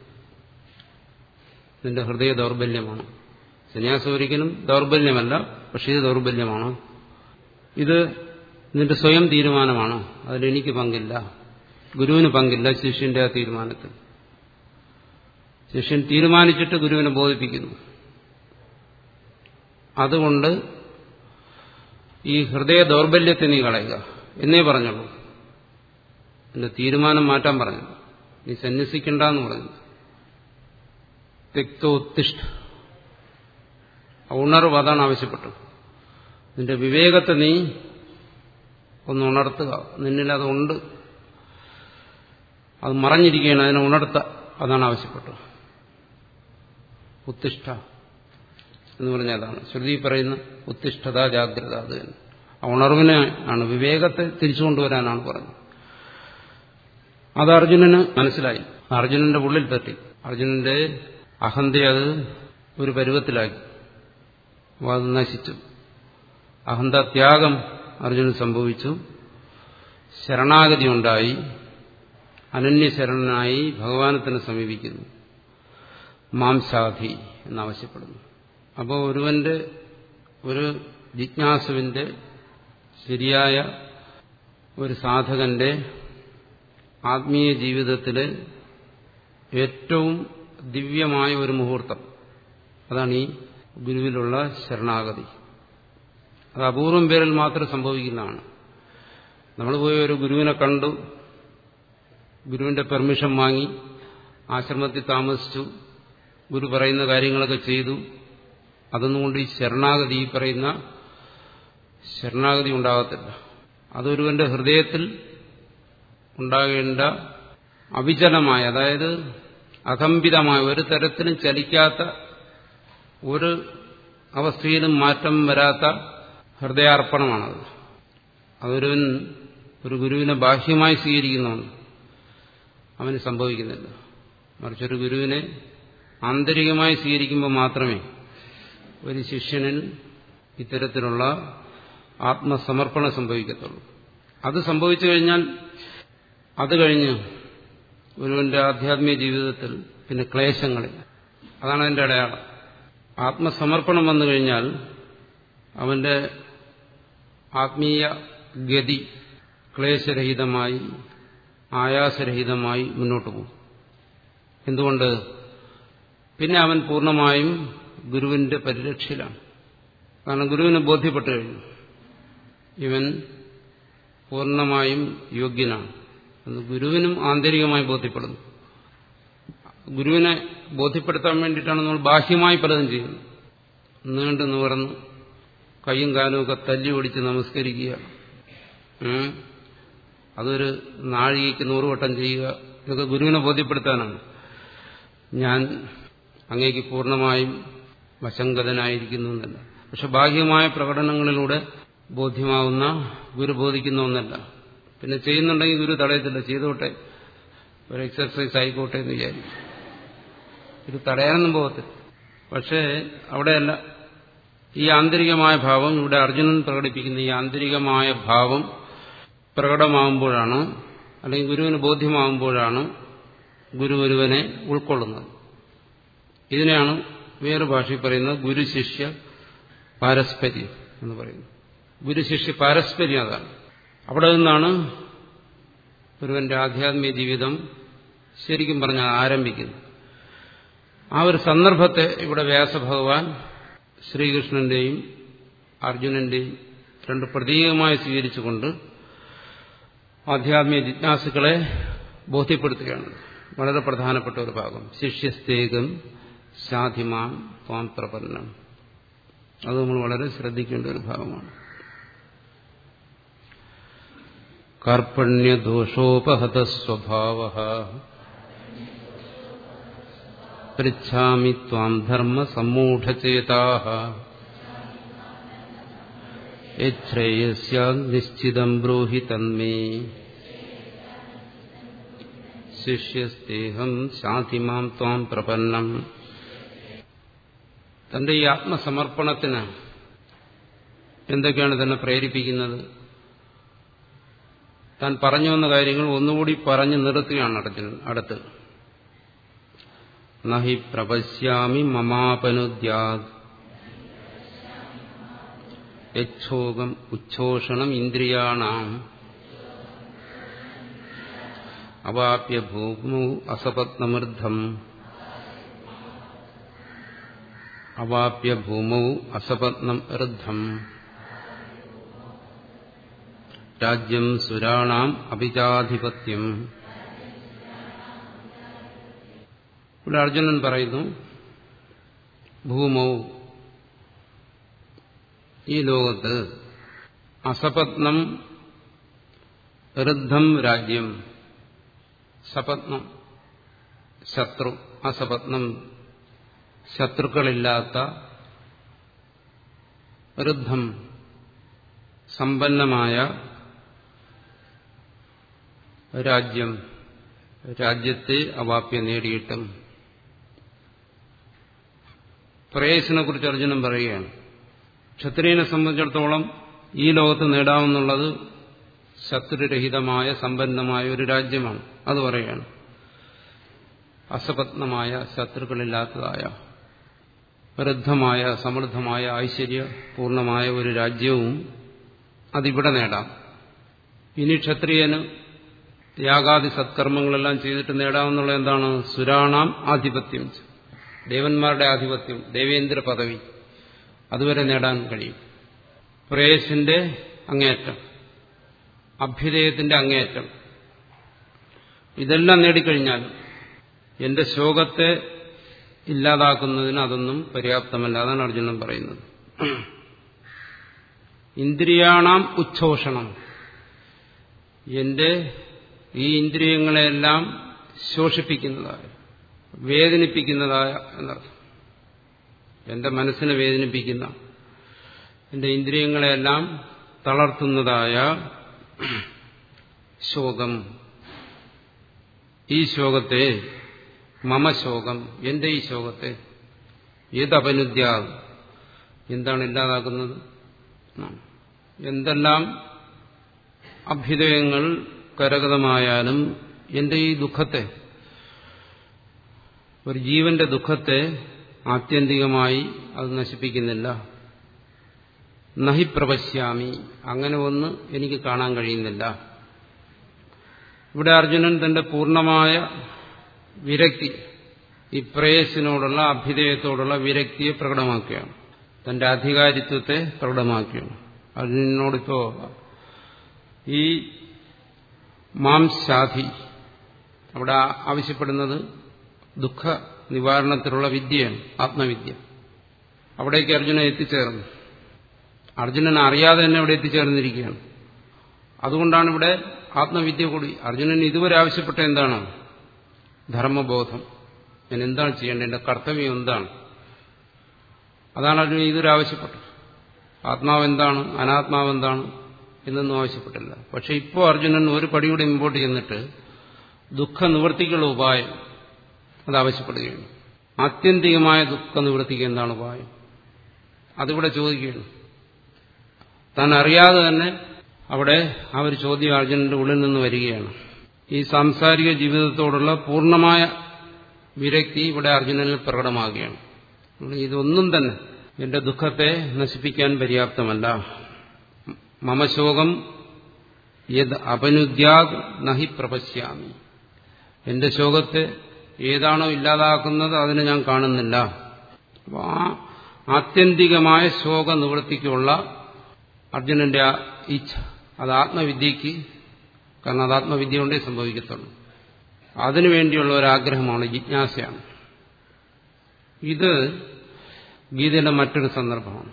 നിന്റെ ഹൃദയ ദൗർബല്യമാണ് സന്യാസം ഒരിക്കലും ദൗർബല്യമല്ല പക്ഷെ ഇത് ദൗർബല്യമാണ് ഇത് നിന്റെ സ്വയം തീരുമാനമാണ് അതിലെനിക്ക് പങ്കില്ല ഗുരുവിന് പങ്കില്ല ശിഷ്യന്റെ ആ തീരുമാനത്തിൽ ശിഷ്യൻ തീരുമാനിച്ചിട്ട് ഗുരുവിനെ ബോധിപ്പിക്കുന്നു അതുകൊണ്ട് ഈ ഹൃദയ ദൗർബല്യത്തെ നീ കളയുക എന്നേ പറഞ്ഞുള്ളൂ എന്റെ തീരുമാനം മാറ്റാൻ പറഞ്ഞു നീ സന്യസിക്കണ്ടെന്ന് പറഞ്ഞു തെക്തോത്തിഷ്ഠ ഉണർവ് അതാണ് ആവശ്യപ്പെട്ടത് നിന്റെ വിവേകത്തെ നീ ഒന്ന് ഉണർത്തുക നിന്നിൽ അതുണ്ട് അത് മറഞ്ഞിരിക്കുകയാണ് അതിനെ ഉണർത്ത അതാണ് ആവശ്യപ്പെട്ടത് ഉത്തിഷ്ഠ എന്ന് പറഞ്ഞാൽ അതാണ് ശ്രുതി പറയുന്ന ഉത്തിഷ്ഠത ജാഗ്രത അത് തന്നെ ആ ഉണർവിനെ ആണ് വിവേകത്തെ തിരിച്ചു കൊണ്ടുവരാനാണ് പറഞ്ഞത് അത് അർജുനന് മനസ്സിലായി അർജുനന്റെ ഉള്ളിൽ തട്ടി അർജുനന്റെ അഹന്ത അത് ഒരു പരുവത്തിലാക്കി അപ്പോൾ അത് നശിച്ചു അഹന്ത ത്യാഗം അർജുനൻ സംഭവിച്ചു ശരണാഗതി ഉണ്ടായി അനന്യശരണനായി ഭഗവാനെ തന്നെ സമീപിക്കുന്നു മാംസാധി എന്നാവശ്യപ്പെടുന്നു അപ്പോൾ ഒരുവന്റെ ഒരു ജിജ്ഞാസുവിന്റെ ശരിയായ ഒരു സാധകന്റെ ആത്മീയ ജീവിതത്തിലെ ഏറ്റവും ദിവ്യമായ ഒരു മുഹൂർത്തം അതാണ് ഈ ഗുരുവിലുള്ള ശരണാഗതി അത് അപൂർവം പേരിൽ മാത്രം സംഭവിക്കുന്നതാണ് നമ്മൾ പോയി ഒരു ഗുരുവിനെ കണ്ടു ഗുരുവിന്റെ പെർമിഷൻ വാങ്ങി ആശ്രമത്തിൽ താമസിച്ചു ഗുരു പറയുന്ന കാര്യങ്ങളൊക്കെ ചെയ്തു അതൊന്നും കൊണ്ട് ഈ ശരണാഗതി ഈ പറയുന്ന ശരണാഗതി ഉണ്ടാകത്തില്ല അതൊരുവന്റെ ഹൃദയത്തിൽ ഉണ്ടാകേണ്ട അവിചലമായ അതായത് അകമ്പിതമായ ഒരു തരത്തിലും ചലിക്കാത്ത ഒരു അവസ്ഥയിലും മാറ്റം വരാത്ത ഹൃദയാർപ്പണമാണത് അതൊരുവൻ ഒരു ഗുരുവിനെ ബാഹ്യമായി സ്വീകരിക്കുന്നതാണ് അവന് സംഭവിക്കുന്നില്ല മറിച്ചൊരു ഗുരുവിനെ ആന്തരികമായി സ്വീകരിക്കുമ്പോൾ മാത്രമേ ഒരു ശിഷ്യനിൽ ഇത്തരത്തിലുള്ള ആത്മസമർപ്പണം സംഭവിക്കത്തുള്ളൂ അത് സംഭവിച്ചു കഴിഞ്ഞാൽ അത് കഴിഞ്ഞ് ഒരുവന്റെ ആധ്യാത്മിക ജീവിതത്തിൽ പിന്നെ ക്ലേശങ്ങളില്ല അതാണ് അതിന്റെ അടയാളം ആത്മസമർപ്പണം വന്നു കഴിഞ്ഞാൽ അവന്റെ ആത്മീയ ഗതി ക്ലേശരഹിതമായി ആയാസരഹിതമായി മുന്നോട്ട് പോകും എന്തുകൊണ്ട് പിന്നെ അവൻ പൂർണ്ണമായും ഗുരുവിന്റെ പരിരക്ഷയിലാണ് കാരണം ഗുരുവിന് ബോധ്യപ്പെട്ടു കഴിഞ്ഞു ഇവൻ പൂർണ്ണമായും യോഗ്യനാണ് എന്ന് ഗുരുവിനും ആന്തരികമായി ബോധ്യപ്പെടുന്നു ഗുരുവിനെ ബോധ്യപ്പെടുത്താൻ വേണ്ടിയിട്ടാണ് നമ്മൾ ബാഹ്യമായി പലതും ചെയ്യുന്നത് നീണ്ടു നിവർന്ന് കൈയും കാലും ഒക്കെ തല്ലി ഓടിച്ച് നമസ്കരിക്കുക അതൊരു നാഴികയ്ക്ക് നൂറുവട്ടം ചെയ്യുക ഇതൊക്കെ ഗുരുവിനെ ബോധ്യപ്പെടുത്താനാണ് ഞാൻ അങ്ങേക്ക് പൂർണ്ണമായും വശങ്കതനായിരിക്കുന്നു എന്നല്ല പക്ഷെ ബാഹ്യമായ പ്രകടനങ്ങളിലൂടെ ബോധ്യമാവുന്ന ഗുരു ബോധിക്കുന്ന ഒന്നല്ല പിന്നെ ചെയ്യുന്നുണ്ടെങ്കിൽ ഗുരു തടയത്തില്ല ചെയ്തോട്ടെ ഒരു എക്സർസൈസ് ആയിക്കോട്ടെ എന്ന് വിചാരിക്കും ഇത് തടയാനൊന്നും പോകത്തില്ല പക്ഷേ അവിടെയല്ല ഈ ആന്തരികമായ ഭാവം ഇവിടെ അർജുനൻ പ്രകടിപ്പിക്കുന്ന ഈ ആന്തരികമായ ഭാവം പ്രകടമാകുമ്പോഴാണ് അല്ലെങ്കിൽ ഗുരുവിന് ബോധ്യമാകുമ്പോഴാണ് ഗുരു ഒരുവനെ ഉൾക്കൊള്ളുന്നത് ഇതിനെയാണ് വേറെ ഭാഷയിൽ പറയുന്നത് ഗുരുശിഷ്യ പാരസ്പര്യം എന്ന് പറയുന്നത് ഗുരുശിഷ്യ പാരസ്പര്യം അതാണ് അവിടെ നിന്നാണ് ഒരുവന്റെ ആധ്യാത്മിക ജീവിതം ശരിക്കും പറഞ്ഞാൽ ആരംഭിക്കുന്നത് ആ ഒരു സന്ദർഭത്തെ ഇവിടെ വ്യാസഭഗവാൻ ശ്രീകൃഷ്ണന്റെയും അർജുനന്റെയും രണ്ട് പ്രതീകമായി സ്വീകരിച്ചുകൊണ്ട് ആധ്യാത്മിക ജിജ്ഞാസുക്കളെ ബോധ്യപ്പെടുത്തുകയാണ് വളരെ പ്രധാനപ്പെട്ട ഒരു ഭാഗം ശിഷ്യസ്തേകം ശാധിമാൻ ത്വാം പ്രപന്നം അത് നമ്മൾ വളരെ ശ്രദ്ധിക്കേണ്ട ഒരു ഭാഗമാണ് കാർപ്പണ്യദോഷോപഹത സ്വഭാവ പൃച്ഛാമി ത്വാം ധർമ്മസമ്മൂഢചേതാ യേശ്രേയസ്യാനിശ്ചിതം ബ്രൂഹി തന്മേ ശിഷ്യസ്തേഹം ശാന്തിമാം ത്വാം പ്രപന്നം തന്റെ ഈ ആത്മസമർപ്പണത്തിന് എന്തൊക്കെയാണ് തന്നെ പ്രേരിപ്പിക്കുന്നത് താൻ പറഞ്ഞു വന്ന കാര്യങ്ങൾ ഒന്നുകൂടി പറഞ്ഞു നിർത്തുകയാണ് അടത്തിന് അടുത്ത് നഹി പ്രപശ്യാമി മമാപനുദ്യാത് യച്ഛോകം ഉച്ഛോഷണം ഇന്ദ്രിയാണാം അവാപ്യ ഭൂമൗ അസപത്നമൃദ്ധം അവാപ്യ ഭൂമൗ അസപത്നം ഋദ്ധം രാജ്യം സുരാണാം അഭിജാധിപത്യം ഇവിടെ അർജുനൻ പറയുന്നു ഭൂമൗ ഈ ലോകത്ത് അസപത്നം ഋദ്ധം രാജ്യം സപത്നം ശത്രു അസപത്നം ശത്രുക്കളില്ലാത്ത ഋദ്ധം സമ്പന്നമായ രാജ്യം രാജ്യത്തെ അവാപ്യ നേടിയിട്ടും പ്രേയസിനെ കുറിച്ച് അർജുനൻ പറയുകയാണ് ക്ഷത്രിയനെ സംബന്ധിച്ചിടത്തോളം ഈ ലോകത്ത് നേടാമെന്നുള്ളത് ശത്രുരഹിതമായ സമ്പന്നമായ ഒരു രാജ്യമാണ് അത് പറയുകയാണ് അസപത്നമായ ശത്രുക്കളില്ലാത്തതായ വൃദ്ധമായ സമൃദ്ധമായ ഐശ്വര്യപൂർണമായ ഒരു രാജ്യവും അതിവിടെ നേടാം ഇനി ക്ഷത്രിയന് യാഗാദി സത്കർമ്മങ്ങളെല്ലാം ചെയ്തിട്ട് നേടാമെന്നുള്ള എന്താണ് സുരാണാം ആധിപത്യം ദേവന്മാരുടെ ആധിപത്യം ദേവേന്ദ്ര പദവി അതുവരെ നേടാൻ കഴിയും പ്രേയസിന്റെ അങ്ങേയറ്റം അഭ്യുദയത്തിന്റെ അങ്ങേയറ്റം ഇതെല്ലാം നേടിക്കഴിഞ്ഞാൽ എന്റെ ശോകത്തെ ഇല്ലാതാക്കുന്നതിന് അതൊന്നും പര്യാപ്തമല്ല അതാണ് അർജുനൻ പറയുന്നത് ഇന്ദ്രിയാണാം ഉച്ഛോഷണം എന്റെ ഈ ഇന്ദ്രിയങ്ങളെല്ലാം ശോഷിപ്പിക്കുന്നതായ വേദനിപ്പിക്കുന്നതായ എന്നർത്ഥം എന്റെ മനസ്സിനെ വേദനിപ്പിക്കുന്ന എന്റെ ഇന്ദ്രിയങ്ങളെല്ലാം തളർത്തുന്നതായ ശോകം ഈ ശോകത്തെ മമ ശോകം എന്റെ ഈ ശോകത്തെ ഏതപനുദ്യ എന്താണ് ഇല്ലാതാക്കുന്നത് എന്തെല്ലാം അഭ്യുദയങ്ങൾ കരഗതമായാലും എന്റെ ഈ ദുഃഖത്തെ ഒരു ജീവന്റെ ദുഃഖത്തെ ആത്യന്തികമായി അത് നശിപ്പിക്കുന്നില്ല നഹി പ്രപശ്യാമി അങ്ങനെ ഒന്ന് എനിക്ക് കാണാൻ കഴിയുന്നില്ല ഇവിടെ അർജുനൻ തന്റെ പൂർണ്ണമായ വിരക്തി ഈ പ്രേയസിനോടുള്ള അഭ്യുദയത്തോടുള്ള വിരക്തിയെ പ്രകടമാക്കുകയാണ് തന്റെ അധികാരിത്വത്തെ പ്രകടമാക്കുകയാണ് അർജുനനോടിപ്പോ ഈ മാംസാധി അവിടെ ആവശ്യപ്പെടുന്നത് ദുഃഖ നിവാരണത്തിലുള്ള വിദ്യയാണ് ആത്മവിദ്യ അവിടേക്ക് അർജുനൻ എത്തിച്ചേർന്നു അർജുനൻ അറിയാതെ തന്നെ അവിടെ എത്തിച്ചേർന്നിരിക്കുകയാണ് അതുകൊണ്ടാണ് ഇവിടെ ആത്മവിദ്യ കൂടി അർജുനൻ ഇതുവരെ ആവശ്യപ്പെട്ട എന്താണ് ധർമ്മബോധം ഞാൻ എന്താണ് ചെയ്യേണ്ടത് എന്റെ കർത്തവ്യം എന്താണ് അതാണ് അർജുനൻ ഇതുവരെ ആവശ്യപ്പെട്ടത് ആത്മാവ് എന്താണ് അനാത്മാവ് എന്താണ് എന്നൊന്നും ആവശ്യപ്പെട്ടില്ല പക്ഷെ ഇപ്പോൾ അർജുനൻ ഒരു പടിയൂടെ മുമ്പോട്ട് ചെന്നിട്ട് ദുഃഖ നിവൃത്തിക്കുള്ള ഉപായം അത് ആവശ്യപ്പെടുകയാണ് ആത്യന്തികമായ ദുഃഖ നിവൃത്തിക്ക് എന്താണ് ഉപായം അതിവിടെ ചോദിക്കുകയാണ് താൻ അറിയാതെ തന്നെ അവിടെ ആ ഒരു ചോദ്യം അർജുനന്റെ ഉള്ളിൽ നിന്ന് വരികയാണ് ഈ സാംസാരിക ജീവിതത്തോടുള്ള പൂർണ്ണമായ വിരക്തി ഇവിടെ അർജുനനിൽ പ്രകടമാകുകയാണ് ഇതൊന്നും തന്നെ എന്റെ ദുഃഖത്തെ നശിപ്പിക്കാൻ പര്യാപ്തമല്ല മമശോകം യത് അപനുദ്യാത് നഹി പ്രപശ്യാമി എന്റെ ശോകത്തെ ഏതാണോ ഇല്ലാതാക്കുന്നത് അതിനെ ഞാൻ കാണുന്നില്ല അപ്പോൾ ആ ആത്യന്തികമായ ശോക നിവൃത്തിക്കുള്ള അർജുനന്റെ ആ ഇച്ഛ അത് ആത്മവിദ്യക്ക് കാരണം അത് ആത്മവിദ്യ കൊണ്ടേ സംഭവിക്കത്തുള്ളൂ അതിനുവേണ്ടിയുള്ള ഒരാഗ്രഹമാണ് ജിജ്ഞാസയാണ് ഇത് ഗീതയുടെ മറ്റൊരു സന്ദർഭമാണ്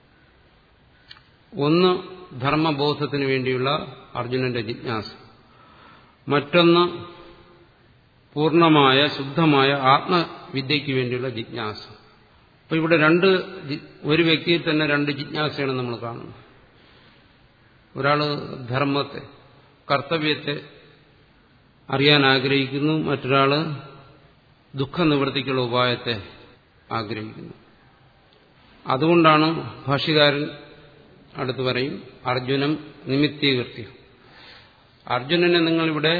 ഒന്ന് ധർമ്മബോധത്തിന് വേണ്ടിയുള്ള അർജുനന്റെ ജിജ്ഞാസ മറ്റൊന്ന് പൂർണ്ണമായ ശുദ്ധമായ ആത്മവിദ്യയ്ക്ക് വേണ്ടിയുള്ള ജിജ്ഞാസ അപ്പൊ ഇവിടെ രണ്ട് ഒരു വ്യക്തിയിൽ തന്നെ രണ്ട് ജിജ്ഞാസയാണ് നമ്മൾ കാണുന്നത് ഒരാൾ ധർമ്മത്തെ കർത്തവ്യത്തെ അറിയാൻ ആഗ്രഹിക്കുന്നു മറ്റൊരാൾ ദുഃഖനിവൃത്തിക്കുള്ള ഉപായത്തെ ആഗ്രഹിക്കുന്നു അതുകൊണ്ടാണ് ഭാഷ്യകാരൻ അടുത്ത് പറയും അർജുനം നിമിത്തീകൃത്യ അർജുനനെ നിങ്ങളിവിടെ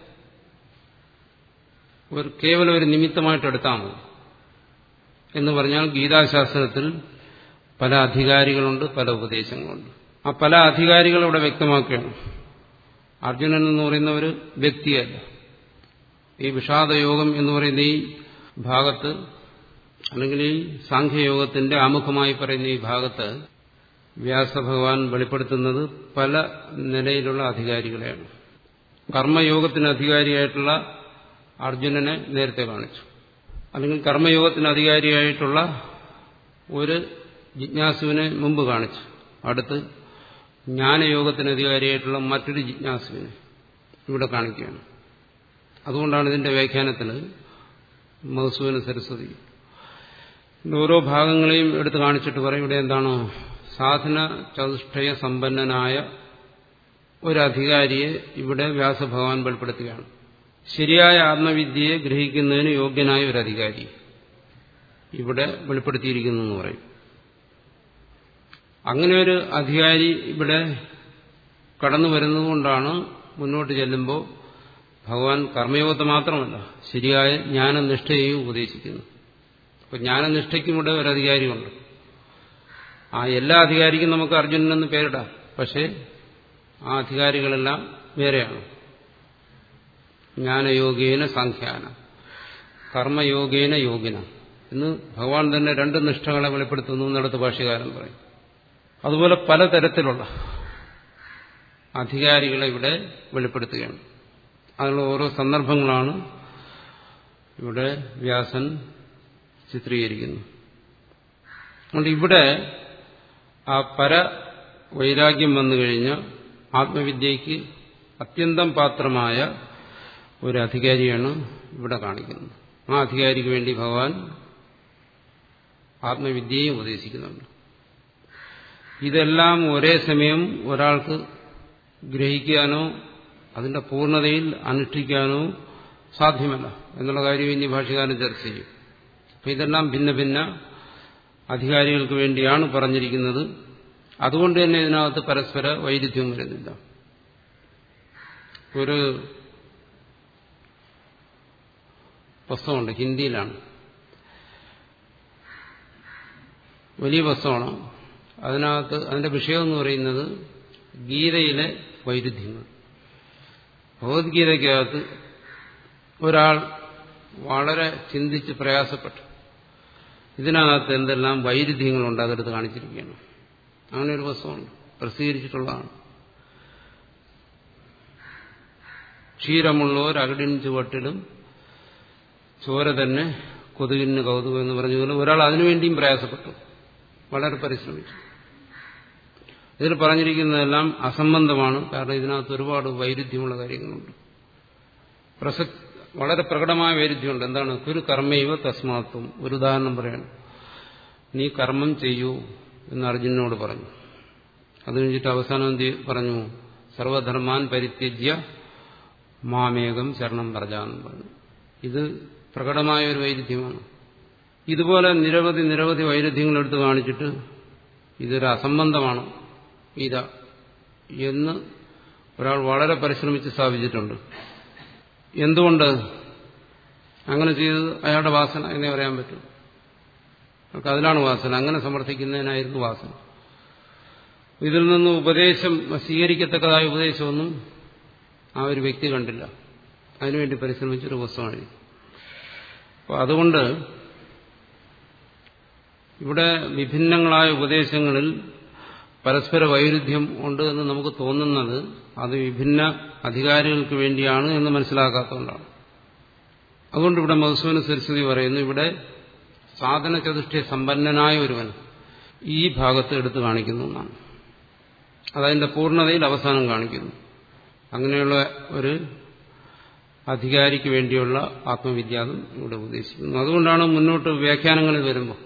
ഒരു കേവലം ഒരു നിമിത്തമായിട്ട് എടുത്താൽ മതി എന്ന് പറഞ്ഞാൽ ഗീതാശാസ്ത്രത്തിൽ പല അധികാരികളുണ്ട് പല ഉപദേശങ്ങളുണ്ട് ആ പല അധികാരികൾ ഇവിടെ വ്യക്തമാക്കുകയാണ് അർജുനൻ എന്ന് പറയുന്ന ഒരു വ്യക്തിയല്ല ഈ വിഷാദയോഗം എന്ന് പറയുന്ന ഈ ഭാഗത്ത് അല്ലെങ്കിൽ ഈ സാഖ്യയോഗത്തിന്റെ ആമുഖമായി പറയുന്ന ഈ ഭാഗത്ത് വ്യാസഭഗവാൻ വെളിപ്പെടുത്തുന്നത് പല നിലയിലുള്ള അധികാരികളെയാണ് കർമ്മയോഗത്തിന് അധികാരിയായിട്ടുള്ള അർജുനനെ നേരത്തെ കാണിച്ചു അല്ലെങ്കിൽ കർമ്മയോഗത്തിന് അധികാരിയായിട്ടുള്ള ഒരു ജിജ്ഞാസുവിനെ മുമ്പ് കാണിച്ചു അടുത്ത് ജ്ഞാനയോഗത്തിന് അധികാരിയായിട്ടുള്ള മറ്റൊരു ജിജ്ഞാസുവിനെ ഇവിടെ കാണിക്കുകയാണ് അതുകൊണ്ടാണ് ഇതിന്റെ വ്യാഖ്യാനത്തിൽ മധുസൂദന സരസ്വതി ഓരോ ഭാഗങ്ങളെയും എടുത്ത് കാണിച്ചിട്ട് പറയും ഇവിടെ എന്താണ് സാധന ചതുഷ്ടയ സമ്പന്നനായ ഒരു അധികാരിയെ ഇവിടെ വ്യാസഭഗവാൻ വെളിപ്പെടുത്തുകയാണ് ശരിയായ ആത്മവിദ്യയെ ഗ്രഹിക്കുന്നതിന് യോഗ്യനായ ഒരു അധികാരി ഇവിടെ വെളിപ്പെടുത്തിയിരിക്കുന്നു എന്ന് പറയും അങ്ങനെ ഒരു അധികാരി ഇവിടെ കടന്നു വരുന്നതുകൊണ്ടാണ് മുന്നോട്ട് ചെല്ലുമ്പോൾ ഭഗവാൻ കർമ്മയോഗത്തെ മാത്രമല്ല ശരിയായ ജ്ഞാനനിഷ്ഠയെയും ഉപദേശിക്കുന്നു അപ്പൊ ജ്ഞാനനിഷ്ഠയ്ക്കും ഇവിടെ ഒരു അധികാരിയുണ്ട് ആ എല്ലാ അധികാരിക്കും നമുക്ക് അർജുനനെന്ന് പേരിടാം പക്ഷേ ആ അധികാരികളെല്ലാം വേറെയാണ് ജ്ഞാനയോഗേന സാഖ്യാന കർമ്മയോഗേന യോഗിന എന്ന് ഭഗവാൻ തന്നെ രണ്ട് നിഷ്ഠകളെ വെളിപ്പെടുത്തുന്നു എന്നിടത്ത് ഭാഷ്യകാരൻ പറയും അതുപോലെ പലതരത്തിലുള്ള അധികാരികളെ ഇവിടെ വെളിപ്പെടുത്തുകയാണ് അതിനുള്ള ഓരോ സന്ദർഭങ്ങളാണ് ഇവിടെ വ്യാസൻ ചിത്രീകരിക്കുന്നു അതുകൊണ്ട് ഇവിടെ ആ പര വൈരാഗ്യം വന്നു കഴിഞ്ഞ ആത്മവിദ്യയ്ക്ക് അത്യന്തം പാത്രമായ ഒരു അധികാരിയാണ് ഇവിടെ കാണിക്കുന്നത് ആ അധികാരിക്ക് വേണ്ടി ഭഗവാൻ ആത്മവിദ്യയും ഉപദേശിക്കുന്നുണ്ട് ഇതെല്ലാം ഒരേ സമയം ഒരാൾക്ക് ഗ്രഹിക്കാനോ അതിന്റെ പൂർണ്ണതയിൽ അനുഷ്ഠിക്കാനോ സാധ്യമല്ല എന്നുള്ള കാര്യം ഇനി ഭാഷകാരൻ ചർച്ച ചെയ്യും അപ്പൊ ഇതെല്ലാം ഭിന്ന ഭിന്ന അധികാരികൾക്ക് വേണ്ടിയാണ് പറഞ്ഞിരിക്കുന്നത് അതുകൊണ്ട് തന്നെ ഇതിനകത്ത് പരസ്പര വൈരുദ്ധ്യം വരുന്നില്ല ഒരു പുസ്തകമുണ്ട് ഹിന്ദിയിലാണ് വലിയ പുസ്തകമാണ് അതിനകത്ത് അതിന്റെ വിഷയം എന്ന് പറയുന്നത് ഗീതയിലെ വൈരുദ്ധ്യങ്ങൾ ഭഗവത്ഗീതയ്ക്കകത്ത് ഒരാൾ വളരെ ചിന്തിച്ച് പ്രയാസപ്പെട്ടു ഇതിനകത്ത് എന്തെല്ലാം വൈരുദ്ധ്യങ്ങളുണ്ട് അതെടുത്ത് കാണിച്ചിരിക്കുകയാണ് അങ്ങനെ ഒരു പുസ്തകമുണ്ട് പ്രസിദ്ധീകരിച്ചിട്ടുള്ളതാണ് ക്ഷീരമുള്ളവർ അകടിൻ ചുവട്ടിലും ചോര തന്നെ കൊതുകിന് കൗതുകം എന്ന് പറഞ്ഞതുപോലെ ഒരാൾ അതിനുവേണ്ടിയും പ്രയാസപ്പെട്ടു വളരെ പരിശ്രമിച്ചു ഇതിൽ പറഞ്ഞിരിക്കുന്നതെല്ലാം അസംബന്ധമാണ് കാരണം ഇതിനകത്ത് ഒരുപാട് വൈരുദ്ധ്യമുള്ള കാര്യങ്ങളുണ്ട് പ്രസക്തി വളരെ പ്രകടമായ വൈരുദ്ധ്യമുണ്ട് എന്താണ് കുരു കർമ്മൈവ തസ്മാത്വം ഒരു ഉദാഹരണം പറയണം നീ കർമ്മം ചെയ്യൂ എന്ന് അർജുനനോട് പറഞ്ഞു അത് കഴിഞ്ഞിട്ട് അവസാനം എന്ത് പറഞ്ഞു സർവധർമാൻ പരിത്യജ്യ മാമേകം ശരണം പ്രജാന്ന് പറഞ്ഞു ഇത് പ്രകടമായ ഒരു വൈരുദ്ധ്യമാണ് ഇതുപോലെ നിരവധി നിരവധി വൈരുദ്ധ്യങ്ങൾ എടുത്ത് കാണിച്ചിട്ട് ഇതൊരു അസംബന്ധമാണ് ഗീത എന്ന് ഒരാൾ വളരെ പരിശ്രമിച്ച് സ്ഥാപിച്ചിട്ടുണ്ട് എന്തുകൊണ്ട് അങ്ങനെ ചെയ്തത് അയാളുടെ വാസന എന്നേ പറയാൻ പറ്റും നമുക്ക് അതിലാണ് വാസന അങ്ങനെ സമർത്ഥിക്കുന്നതിനായിരുന്നു വാസന ഇതിൽ നിന്ന് ഉപദേശം സ്വീകരിക്കത്തക്കതായ ഉപദേശമൊന്നും ആ ഒരു വ്യക്തി കണ്ടില്ല അതിനുവേണ്ടി പരിശ്രമിച്ചൊരു പുസ്തകം എഴുതി അപ്പോൾ അതുകൊണ്ട് ഇവിടെ വിഭിന്നങ്ങളായ ഉപദേശങ്ങളിൽ പരസ്പര വൈരുദ്ധ്യം ഉണ്ട് എന്ന് നമുക്ക് തോന്നുന്നത് അത് വിഭിന്ന അധികാരികൾക്ക് വേണ്ടിയാണ് എന്ന് മനസ്സിലാക്കാത്തതുകൊണ്ടാണ് അതുകൊണ്ട് ഇവിടെ മധുസൂന സരസ്വതി പറയുന്നു ഇവിടെ സാധന ചതുഷ്ടി സമ്പന്നനായ ഒരുവൻ ഈ ഭാഗത്ത് എടുത്തു കാണിക്കുന്നു എന്നാണ് അതതിന്റെ പൂർണ്ണതയിൽ അവസാനം കാണിക്കുന്നു അങ്ങനെയുള്ള ഒരു അധികാരിക്ക് വേണ്ടിയുള്ള ആത്മവിദ്യാതം ഇവിടെ ഉപദേശിക്കുന്നു അതുകൊണ്ടാണ് മുന്നോട്ട് വ്യാഖ്യാനങ്ങളിൽ വരുമ്പോൾ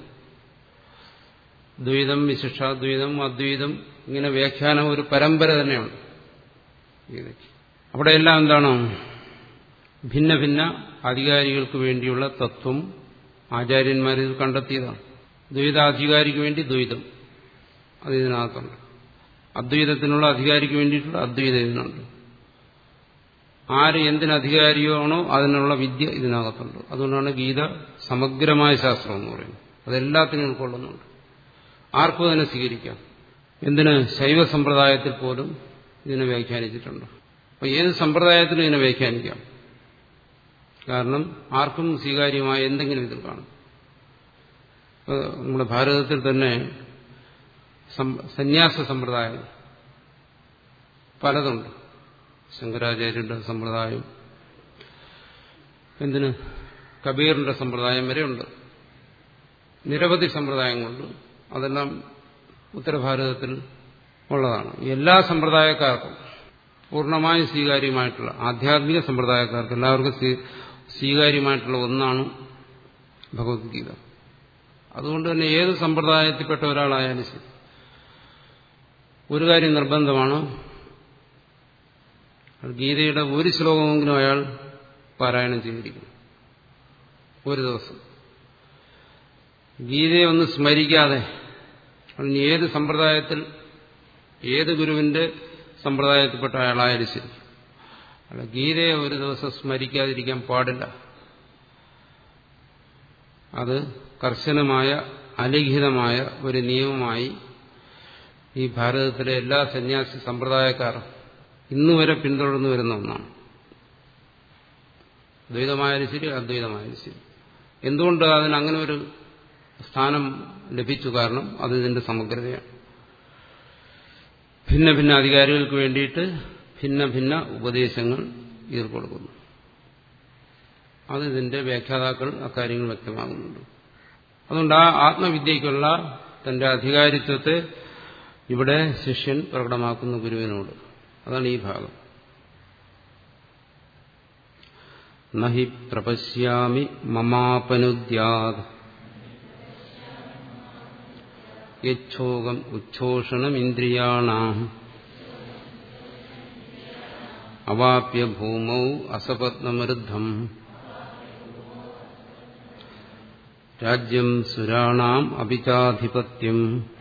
ദ്വൈതം വിശിഷ്ടാദ്വൈതം അദ്വൈതം ഇങ്ങനെ വ്യാഖ്യാനം ഒരു പരമ്പര തന്നെയാണ് ഗീതയ്ക്ക് അവിടെയെല്ലാം എന്താണ് ഭിന്ന ഭിന്ന അധികാരികൾക്ക് വേണ്ടിയുള്ള തത്വം ആചാര്യന്മാരിത് കണ്ടെത്തിയതാണ് ദ്വൈതാധികാരിക്ക് വേണ്ടി ദ്വൈതം അത് ഇതിനകത്തുണ്ട് അദ്വൈതത്തിനുള്ള അധികാരിക്ക് വേണ്ടിയിട്ടുള്ള അദ്വൈതം ഇതിനുണ്ട് ആര് എന്തിനധികാരിയാണോ അതിനുള്ള വിദ്യ ഇതിനകത്തുണ്ട് അതുകൊണ്ടാണ് ഗീത സമഗ്രമായ ശാസ്ത്രം എന്ന് പറയുന്നത് അതെല്ലാത്തിനും ഉൾക്കൊള്ളുന്നുണ്ട് ആർക്കും അതിനെ സ്വീകരിക്കാം എന്തിന് ശൈവ സമ്പ്രദായത്തിൽ പോലും ഇതിനെ വ്യാഖ്യാനിച്ചിട്ടുണ്ട് അപ്പൊ ഏത് സമ്പ്രദായത്തിലും ഇതിനെ വ്യാഖ്യാനിക്കാം കാരണം ആർക്കും സ്വീകാര്യമായ എന്തെങ്കിലും ഇതിൽ കാണും നമ്മുടെ ഭാരതത്തിൽ തന്നെ സന്യാസ സമ്പ്രദായം പലതുണ്ട് ശങ്കരാചാര്യരുടെ സമ്പ്രദായം എന്തിന് കബീറിന്റെ സമ്പ്രദായം വരെയുണ്ട് നിരവധി സമ്പ്രദായങ്ങളുണ്ട് അതെല്ലാം ഉത്തരഭാരതത്തിൽ ഉള്ളതാണ് എല്ലാ സമ്പ്രദായക്കാർക്കും പൂർണ്ണമായും സ്വീകാര്യമായിട്ടുള്ള ആധ്യാത്മിക സമ്പ്രദായക്കാർക്ക് എല്ലാവർക്കും സ്വീകാര്യമായിട്ടുള്ള ഒന്നാണ് ഭഗവത്ഗീത അതുകൊണ്ട് തന്നെ ഏത് സമ്പ്രദായത്തിൽപ്പെട്ട ഒരാളായാലും ശരി ഒരു കാര്യം നിർബന്ധമാണ് ഗീതയുടെ ഒരു ശ്ലോകമെങ്കിലും അയാൾ പാരായണം ചെയ്തിരിക്കണം ഒരു ദിവസം ഗീതയെ ഒന്ന് സ്മരിക്കാതെ അതിന് ഏത് സമ്പ്രദായത്തിൽ ഏത് ഗുരുവിന്റെ സമ്പ്രദായത്തിൽപ്പെട്ട അയാളായാലും ശരി അല്ല ഗീതയെ ഒരു ദിവസം സ്മരിക്കാതിരിക്കാൻ പാടില്ല അത് കർശനമായ അലിഖിതമായ ഒരു നിയമമായി ഈ ഭാരതത്തിലെ എല്ലാ സന്യാസി സമ്പ്രദായക്കാരും ഇന്നുവരെ പിന്തുടർന്നു വരുന്ന ഒന്നാണ് ദ്വൈതമായാലും ശരി അദ്വൈതമായാലും ശരി എന്തുകൊണ്ട് അതിന് അങ്ങനെ ഒരു സ്ഥാനം ലഭിച്ചു കാരണം അത് ഇതിന്റെ സമഗ്രതയാണ് ഭിന്ന ഭിന്ന അധികാരികൾക്ക് വേണ്ടിയിട്ട് ഭിന്ന ഭിന്ന ഉപദേശങ്ങൾ ഈർക്കൊടുക്കുന്നു അത് ഇതിന്റെ വ്യാഖ്യാതാക്കൾ അക്കാര്യങ്ങൾ വ്യക്തമാകുന്നുണ്ട് അതുകൊണ്ട് ആ ആത്മവിദ്യയ്ക്കുള്ള തന്റെ അധികാരിത്വത്തെ ഇവിടെ ശിഷ്യൻ പ്രകടമാക്കുന്ന ഗുരുവിനോട് അതാണ് ഈ ഭാഗം നഹി പ്രപശ്യാമി മമാപനുദ്യാത് യച്ഛോകം ഉച്ഛോഷണമിന്ദ്രിയാണാം അവാപ്യ ഭൂമൗ അസപത്നമരുദ്ധം രാജ്യം സുരാണാം അപിചാധിപത്യം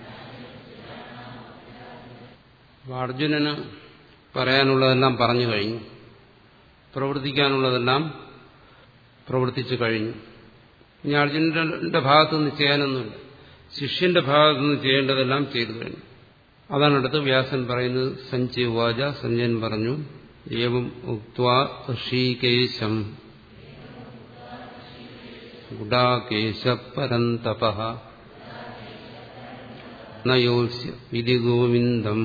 അർജുനന് പറയാനുള്ളതെല്ലാം പറഞ്ഞു കഴിഞ്ഞു പ്രവർത്തിക്കാനുള്ളതെല്ലാം പ്രവർത്തിച്ചു കഴിഞ്ഞു ഇനി അർജുനന്റെ ഭാഗത്തുനിന്ന് ചെയ്യാനൊന്നുമില്ല ശിഷ്യന്റെ ഭാഗത്തുനിന്ന് ചെയ്യേണ്ടതെല്ലാം ചെയ്തു കഴിഞ്ഞു അതാണ് അടുത്ത് വ്യാസൻ പറയുന്നത് സഞ്ജയ് വാച സഞ്ജയൻ പറഞ്ഞു ഏവം ഉക്വാ ഋഷീകേശം ഗുഡാകേശ പരന്തപ നയോസ്യ വിധി ഗോവിന്ദം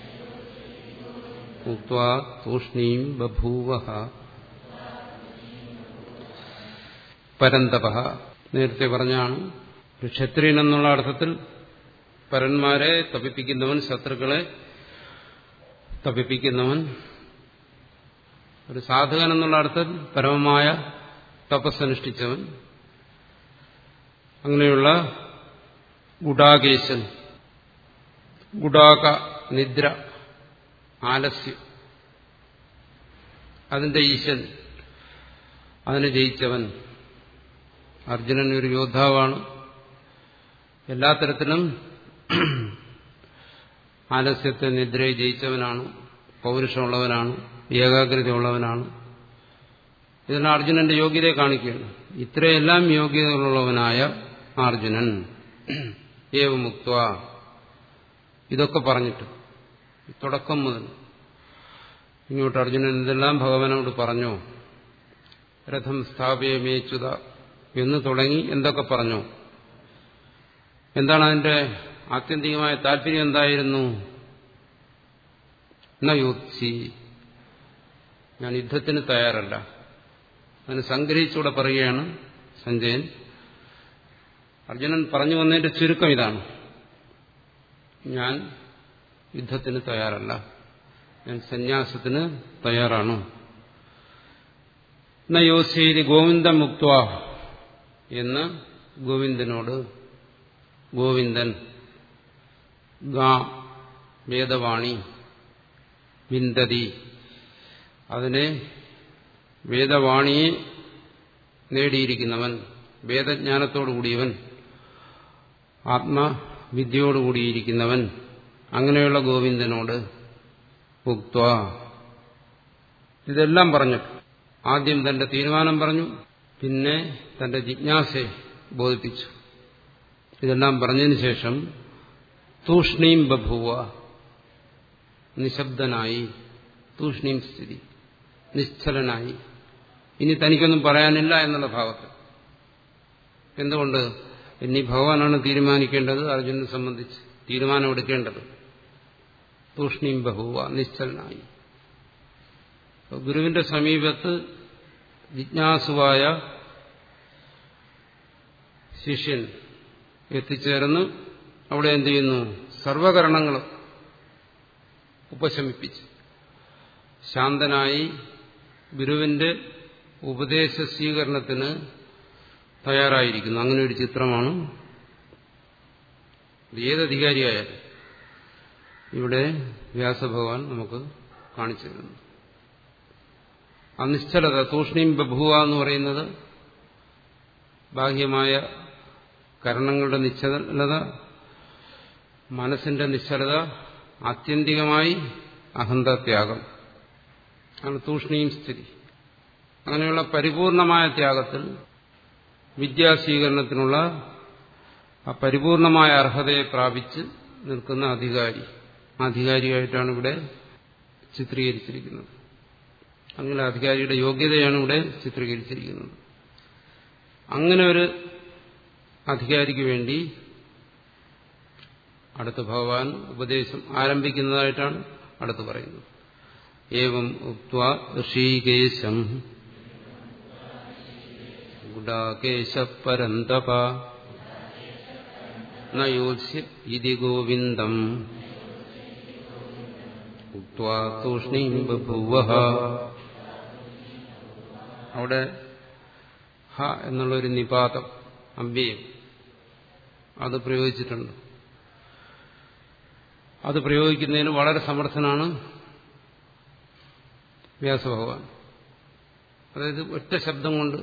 ഉക്വാ തൂഷ്ണീം ബഭൂവ പരന്തപ നേരത്തെ പറഞ്ഞാണ് ഒരു ക്ഷത്രിയൻ എന്നുള്ള അർത്ഥത്തിൽ പരന്മാരെ തപിപ്പിക്കുന്നവൻ ശത്രുക്കളെ തപിപ്പിക്കുന്നവൻ ഒരു സാധകൻ എന്നുള്ള അർത്ഥത്തിൽ പരമമായ തപസ്സനുഷ്ഠിച്ചവൻ അങ്ങനെയുള്ള ഗുഡാകേശൻ ഗുഡാക നിദ്ര ആലസ്യം അതിന്റെ ഈശൻ അതിനെ ജയിച്ചവൻ അർജുനൻ ഒരു യോദ്ധാവാണ് എല്ലാ തരത്തിലും ആലസ്യത്തെ നിദ്രയെ ജയിച്ചവനാണ് പൗരുഷമുള്ളവനാണ് ഏകാഗ്രതയുള്ളവനാണ് ഇതെല്ലാം അർജുനന്റെ യോഗ്യതയെ കാണിക്കുകയാണ് ഇത്രയെല്ലാം യോഗ്യതകളുള്ളവനായ അർജുനൻ ഏവമുക്ത ഇതൊക്കെ പറഞ്ഞിട്ട് തുടക്കം മുതൽ ഇങ്ങോട്ട് അർജുനൻ എന്തെല്ലാം ഭഗവാനോട് പറഞ്ഞോ രഥം സ്ഥാപയമേച്ചുത എന്ന് തുടങ്ങി എന്തൊക്കെ പറഞ്ഞു എന്താണ് അതിന്റെ ആത്യന്തികമായ താല്പര്യം എന്തായിരുന്നു യോത്സി ഞാൻ യുദ്ധത്തിന് തയ്യാറല്ല അതിന് സംഗ്രഹിച്ചൂടെ പറയുകയാണ് സഞ്ജയൻ അർജുനൻ പറഞ്ഞു വന്നതിന്റെ ചുരുക്കം ഇതാണ് ഞാൻ യുദ്ധത്തിന് തയ്യാറല്ല ഞാൻ സന്യാസത്തിന് തയ്യാറാണ് യോസേരി ഗോവിന്ദമുക്ത എന്ന് ഗോവിന്ദനോട് ഗോവിന്ദൻ ഗാ വേദവാണി വിന്ദതി അതിനെ വേദവാണിയെ നേടിയിരിക്കുന്നവൻ വേദജ്ഞാനത്തോടുകൂടിയവൻ ആത്മവിദ്യയോടുകൂടിയിരിക്കുന്നവൻ അങ്ങനെയുള്ള ഗോവിന്ദനോട് ഉക്ത ഇതെല്ലാം പറഞ്ഞു ആദ്യം തന്റെ തീരുമാനം പറഞ്ഞു പിന്നെ തന്റെ ജിജ്ഞാസയെ ബോധിപ്പിച്ചു ഇതെല്ലാം പറഞ്ഞതിന് ശേഷം തൂഷ്ണീം ബഭുവ നിശബ്ദനായി തൂഷ്ണീം സ്ഥിതി നിശ്ചലനായി ഇനി തനിക്കൊന്നും പറയാനില്ല എന്നുള്ള ഭാവത്തിൽ എന്തുകൊണ്ട് ഇനി ഭഗവാനാണ് തീരുമാനിക്കേണ്ടത് അർജുനെ സംബന്ധിച്ച് തീരുമാനമെടുക്കേണ്ടത് തൂഷ്ണീം ബഹുവ നിശ്ചലനായി ഗുരുവിന്റെ സമീപത്ത് ജിജ്ഞാസുവായ ശിഷ്യൻ എത്തിച്ചേർന്ന് അവിടെ എന്ത് ചെയ്യുന്നു സർവകരണങ്ങളും ഉപശമിപ്പിച്ച് ശാന്തനായി ഗുരുവിന്റെ ഉപദേശ സ്വീകരണത്തിന് തയ്യാറായിരിക്കുന്നു അങ്ങനെ ഒരു ചിത്രമാണ് ഏതധികാരിയായാലും ഇവിടെ വ്യാസഭഗവാൻ നമുക്ക് കാണിച്ചു തരുന്നു അനിശ്ചലത തൂഷ്ണീം ബഭുവ എന്ന് പറയുന്നത് ബാഹ്യമായ കരണങ്ങളുടെ നിശ്ചലത മനസ്സിന്റെ നിശ്ചലത ആത്യന്തികമായി അഹന്തത്യാഗം ആണ് തൂഷ്ണീം സ്ഥിതി അങ്ങനെയുള്ള പരിപൂർണമായ ത്യാഗത്തിൽ വിദ്യാസ്വീകരണത്തിനുള്ള ആ പരിപൂർണമായ അർഹതയെ പ്രാപിച്ച് നിൽക്കുന്ന അധികാരി അധികാരിയായിട്ടാണ് ഇവിടെ ചിത്രീകരിച്ചിരിക്കുന്നത് അങ്ങനെ അധികാരിയുടെ യോഗ്യതയാണ് ഇവിടെ ചിത്രീകരിച്ചിരിക്കുന്നത് അങ്ങനെ ഒരു അധികാരിക്ക് വേണ്ടി അടുത്ത ഭഗവാൻ ഉപദേശം ആരംഭിക്കുന്നതായിട്ടാണ് അടുത്ത് പറയുന്നത് ഏവം ഉക്വ ഋഷീകേശം ഗുഡാകേശ പരന്തപ നയോത്സ്യ ഇതി ഗോവിന്ദം ഉക്വാ തൂഷ്ണീം ബഭൂവ അവിടെ ഹ എന്നുള്ളൊരു നിപാതം അമ്പയം അത് പ്രയോഗിച്ചിട്ടുണ്ട് അത് പ്രയോഗിക്കുന്നതിന് വളരെ സമർത്ഥനാണ് വ്യാസഭഗവാൻ അതായത് ഒറ്റ ശബ്ദം കൊണ്ട്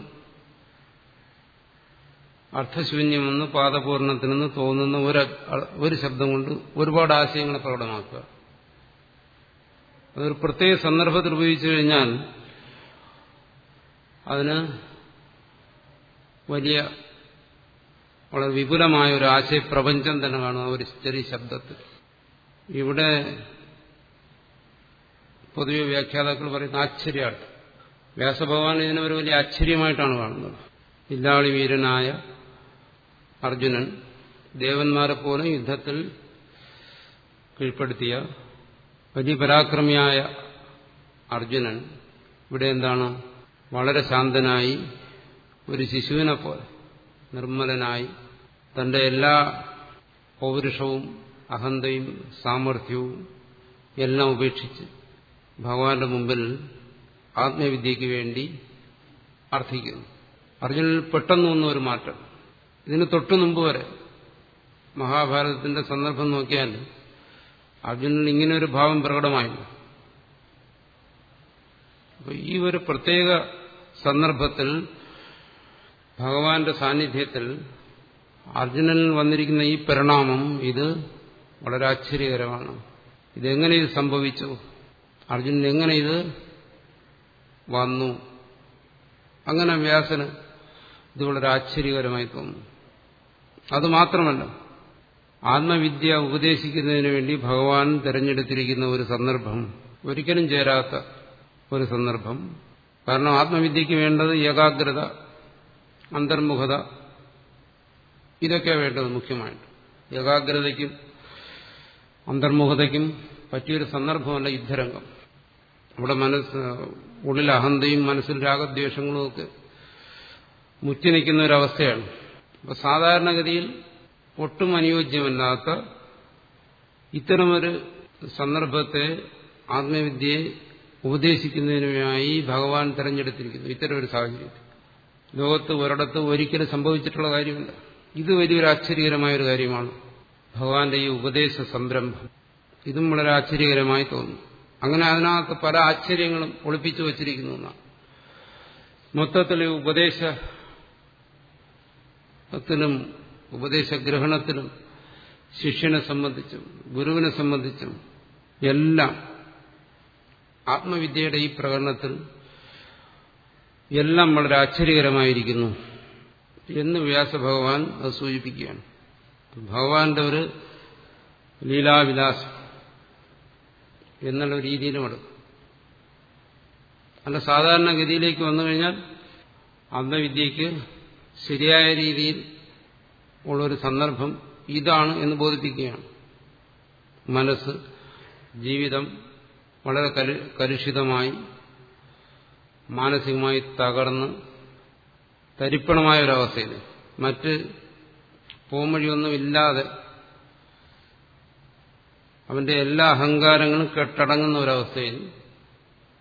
അർത്ഥശൂന്യമെന്ന് പാദപൂർണത്തിനെന്ന് തോന്നുന്ന ഒരു ഒരു ശബ്ദം കൊണ്ട് ഒരുപാട് ആശയങ്ങളെ പ്രകടമാക്കുക അതൊരു പ്രത്യേക സന്ദർഭത്തിൽ ഉപയോഗിച്ചു കഴിഞ്ഞാൽ അതിന് വലിയ വളരെ വിപുലമായ ഒരു ആശയപ്രപഞ്ചം തന്നെ കാണും ആ ഒരു ചെറിയ ശബ്ദത്തിൽ ഇവിടെ പൊതുവെ വ്യാഖ്യാതാക്കൾ പറയുന്ന ആശ്ചര്യമാണ് വ്യാസഭഗവാൻ ഇതിനെ ഒരു വലിയ ആശ്ചര്യമായിട്ടാണ് കാണുന്നത് ഇല്ലാളി വീരനായ അർജുനൻ ദേവന്മാരെ പോലെ യുദ്ധത്തിൽ കീഴ്പ്പെടുത്തിയ വലിയ പരാക്രമിയായ അർജുനൻ ഇവിടെ എന്താണ് വളരെ ശാന്തനായി ഒരു ശിശുവിനെ പോലെ നിർമ്മലനായി തന്റെ എല്ലാ പൗരുഷവും അഹന്തയും സാമർഥ്യവും എല്ലാം ഉപേക്ഷിച്ച് ഭഗവാന്റെ മുമ്പിൽ ആത്മവിദ്യയ്ക്ക് വേണ്ടി അർത്ഥിക്കുന്നു അർജുനനിൽ പെട്ടെന്ന് വന്ന ഒരു മാറ്റം ഇതിന് തൊട്ടു മുമ്പ് വരെ മഹാഭാരതത്തിന്റെ സന്ദർഭം നോക്കിയാൽ അർജുനൻ ഇങ്ങനെ ഒരു ഭാവം പ്രകടമായില്ല അപ്പൊ ഈ ഒരു പ്രത്യേക സന്ദർഭത്തിൽ ഭഗവാന്റെ സാന്നിധ്യത്തിൽ അർജുനനിൽ വന്നിരിക്കുന്ന ഈ പരിണാമം ഇത് വളരെ ആശ്ചര്യകരമാണ് ഇതെങ്ങനെ ഇത് സംഭവിച്ചു അർജുനൻ എങ്ങനെ ഇത് വന്നു അങ്ങനെ വ്യാസന് ഇത് വളരെ ആശ്ചര്യകരമായി തോന്നുന്നു അതുമാത്രമല്ല ആത്മവിദ്യ ഉപദേശിക്കുന്നതിന് വേണ്ടി ഭഗവാൻ തിരഞ്ഞെടുത്തിരിക്കുന്ന ഒരു സന്ദർഭം ഒരിക്കലും ചേരാത്ത ഒരു സന്ദർഭം കാരണം ആത്മവിദ്യയ്ക്ക് വേണ്ടത് ഏകാഗ്രത അന്തർമുഖത ഇതൊക്കെയാണ് വേണ്ടത് മുഖ്യമായിട്ട് ഏകാഗ്രതയ്ക്കും അന്തർമുഖതയ്ക്കും പറ്റിയൊരു സന്ദർഭമല്ല യുദ്ധരംഗം അവിടെ മനസ്സ് ഉള്ളിൽ അഹന്തയും മനസ്സിൽ രാഗദ്വേഷങ്ങളും ഒക്കെ മുറ്റി നിൽക്കുന്ന ഒരവസ്ഥയാണ് അപ്പൊ സാധാരണഗതിയിൽ ഒട്ടും അനുയോജ്യമല്ലാത്ത ഇത്തരമൊരു സന്ദർഭത്തെ ആത്മവിദ്യയെ ഉപദേശിക്കുന്നതിനുമായി ഭഗവാൻ തെരഞ്ഞെടുത്തിരിക്കുന്നു ഇത്തരം ഒരു സാഹചര്യത്തിൽ ലോകത്ത് ഒരിടത്ത് ഒരിക്കലും സംഭവിച്ചിട്ടുള്ള കാര്യമില്ല ഇത് വലിയൊരു ആശ്ചര്യകരമായ ഒരു കാര്യമാണ് ഭഗവാന്റെ ഈ ഉപദേശ സംരംഭം ഇതും വളരെ ആശ്ചര്യകരമായി തോന്നുന്നു അങ്ങനെ അതിനകത്ത് പല ആശ്ചര്യങ്ങളും ഒളിപ്പിച്ചു വച്ചിരിക്കുന്നു എന്നാണ് മൊത്തത്തിൽ ഉപദേശത്തിലും ഉപദേശഗ്രഹണത്തിലും ശിഷ്യനെ സംബന്ധിച്ചും ഗുരുവിനെ സംബന്ധിച്ചും എല്ലാം ആത്മവിദ്യയുടെ ഈ പ്രകടനത്തിൽ എല്ലാം വളരെ ആശ്ചര്യകരമായിരിക്കുന്നു എന്ന് വ്യാസഭഗവാൻ അത് സൂചിപ്പിക്കുകയാണ് ഭഗവാന്റെ ഒരു ലീലാവിലാസം എന്നുള്ള രീതിയിലും എടുക്കും അല്ല സാധാരണഗതിയിലേക്ക് വന്നു കഴിഞ്ഞാൽ ആത്മവിദ്യയ്ക്ക് ശരിയായ രീതിയിൽ ഉള്ളൊരു സന്ദർഭം ഇതാണ് എന്ന് ബോധിപ്പിക്കുകയാണ് മനസ്സ് ജീവിതം വളരെ കലുഷിതമായി മാനസികമായി തകർന്ന് തരിപ്പണമായ ഒരവസ്ഥയിൽ മറ്റ് പോംവഴിയൊന്നുമില്ലാതെ അവന്റെ എല്ലാ അഹങ്കാരങ്ങളും കെട്ടടങ്ങുന്ന ഒരവസ്ഥയിൽ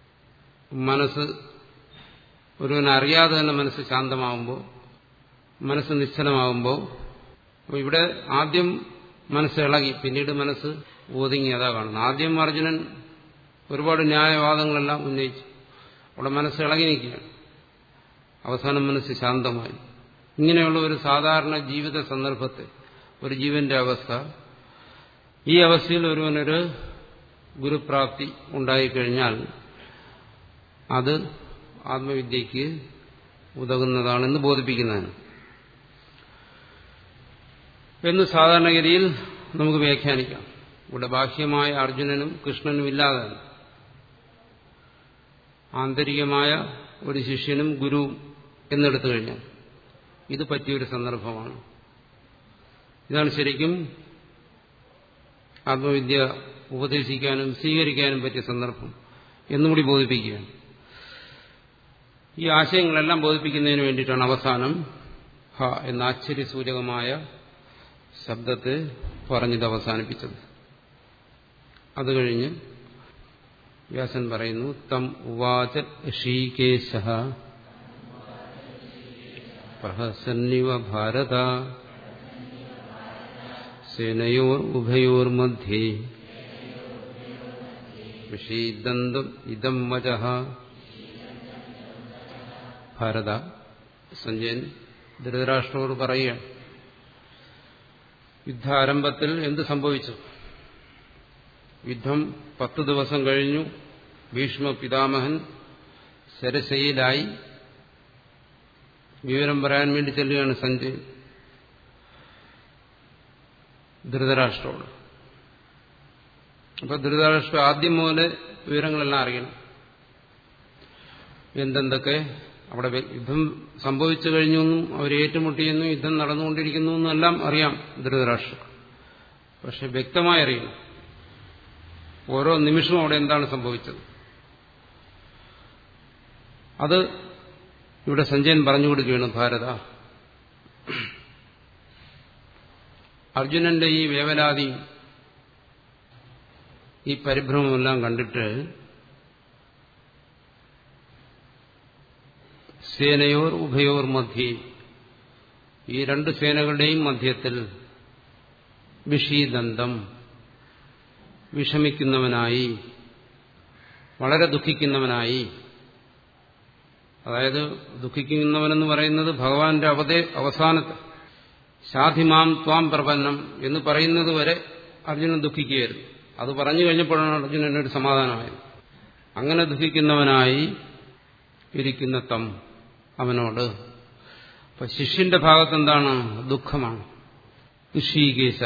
മനസ്സ് ഒരുവൻ അറിയാതെ തന്നെ മനസ്സ് ശാന്തമാകുമ്പോൾ മനസ്സ് നിശ്ചലമാകുമ്പോൾ അപ്പോൾ ഇവിടെ ആദ്യം മനസ്സ് ഇളകി പിന്നീട് മനസ്സ് ഒതുങ്ങി അതാ കാണുന്നത് ആദ്യം അർജുനൻ ഒരുപാട് ന്യായവാദങ്ങളെല്ലാം ഉന്നയിച്ചു അവിടെ മനസ്സ് ഇളകി നിൽക്കുകയാണ് അവസാനം മനസ്സ് ശാന്തമായി ഇങ്ങനെയുള്ള ഒരു സാധാരണ ജീവിത സന്ദർഭത്തെ ഒരു ജീവന്റെ അവസ്ഥ ഈ അവസ്ഥയിൽ ഒരുവനൊരു ഗുരുപ്രാപ്തി ഉണ്ടായിക്കഴിഞ്ഞാൽ അത് ആത്മവിദ്യയ്ക്ക് ഉതകുന്നതാണെന്ന് ബോധിപ്പിക്കുന്നതിന് എന്ന് സാധാരണഗതിയിൽ നമുക്ക് വ്യാഖ്യാനിക്കാം ഇവിടെ ബാഹ്യമായ അർജുനനും കൃഷ്ണനും ഇല്ലാതെ ആന്തരികമായ ഒരു ശിഷ്യനും ഗുരുവും എന്നെടുത്തു കഴിഞ്ഞാൽ ഇത് പറ്റിയൊരു സന്ദർഭമാണ് ഇതാണ് ശരിക്കും ആത്മവിദ്യ ഉപദേശിക്കാനും സ്വീകരിക്കാനും പറ്റിയ സന്ദർഭം എന്നുകൂടി ബോധിപ്പിക്കുകയാണ് ഈ ആശയങ്ങളെല്ലാം ബോധിപ്പിക്കുന്നതിന് വേണ്ടിയിട്ടാണ് അവസാനം ഹ എന്ന ആശ്ചര്യസൂചകമായ ശബ്ദത്തെ പറഞ്ഞത് അവസാനിപ്പിച്ചത് അത് കഴിഞ്ഞ് വ്യാസൻ പറയുന്നു തം ഉവാച ഋഷീകേശ പ്രഹസന്നിവ ഭാരത സേനയോർ ഉഭയോർമധ്യേ വിഷീദന്തം ഇതം വച ഭാരത സഞ്ജയൻ ധൃതരാഷ്ട്രോട് പറയുകയാണ് യുദ്ധാരംഭത്തിൽ എന്ത് സംഭവിച്ചു യുദ്ധം പത്ത് ദിവസം കഴിഞ്ഞു ഭീഷ്മ പിതാമഹൻ ശരശയിലായി വിവരം പറയാൻ വേണ്ടി ചെല്ലുകയാണ് സഞ്ജയൻ ധൃതരാഷ്ട്രോട് അപ്പൊ ധൃതരാഷ്ട്ര ആദ്യം മുതല് വിവരങ്ങളെല്ലാം അറിയണം എന്തെന്തൊക്കെ അവിടെ യുദ്ധം സംഭവിച്ചു കഴിഞ്ഞെന്നും അവർ ഏറ്റുമുട്ടിയെന്നും യുദ്ധം നടന്നുകൊണ്ടിരിക്കുന്നു എന്നെല്ലാം അറിയാം ധൃതരാഷ്ട്രം പക്ഷെ വ്യക്തമായി അറിയണം ഓരോ നിമിഷവും അവിടെ എന്താണ് സംഭവിച്ചത് അത് ഇവിടെ സഞ്ജയൻ പറഞ്ഞു കൊടുക്കുകയാണ് ഭാരത അർജുനന്റെ ഈ വേവലാതി ഈ പരിഭ്രമമെല്ലാം കണ്ടിട്ട് സേനയോർ ഉഭയോർ മധ്യേ ഈ രണ്ട് സേനകളുടെയും മധ്യത്തിൽ വിഷീദന്തം വിഷമിക്കുന്നവനായി വളരെ ദുഃഖിക്കുന്നവനായി അതായത് ദുഃഖിക്കുന്നവനെന്ന് പറയുന്നത് ഭഗവാന്റെ അവതേ അവസാനത്തെ ശാധിമാം ത്വാം പ്രപന്നം എന്ന് പറയുന്നത് വരെ അർജുനൻ ദുഃഖിക്കുകയായിരുന്നു അത് പറഞ്ഞു കഴിഞ്ഞപ്പോഴാണ് അർജുനനൊരു സമാധാനമായത് അങ്ങനെ ദുഃഖിക്കുന്നവനായി ഇരിക്കുന്ന തം അവനോട് അപ്പൊ ശിഷ്യന്റെ ഭാഗത്ത് എന്താണ് ദുഃഖമാണ് ഋഷീകേശ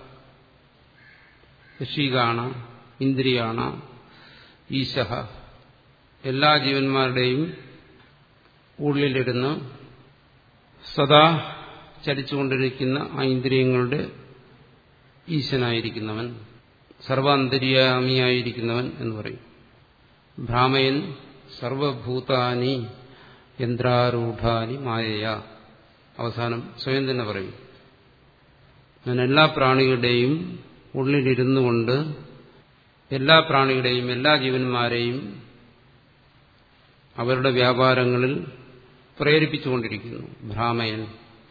ഋഷികാണ് ഇന്ദ്രിയാണ് ഈശ എല്ലാ ജീവന്മാരുടെയും ഉള്ളിലിരുന്ന് സദാ ചലിച്ചുകൊണ്ടിരിക്കുന്ന ആ ഇന്ദ്രിയങ്ങളുടെ ഈശനായിരിക്കുന്നവൻ സർവാന്തര്യാമിയായിരിക്കുന്നവൻ എന്ന് പറയും ഭ്രാമയൻ സർവഭൂതാനി യന്ത്രാരൂഢാനി മായയ അവസാനം സ്വയം തന്നെ പറയും ഞാൻ എല്ലാ പ്രാണികളുടെയും ഉള്ളിലിരുന്നു കൊണ്ട് എല്ലാ പ്രാണികളുടെയും എല്ലാ ജീവന്മാരെയും അവരുടെ വ്യാപാരങ്ങളിൽ പ്രേരിപ്പിച്ചുകൊണ്ടിരിക്കുന്നു ഭ്രാമയൻ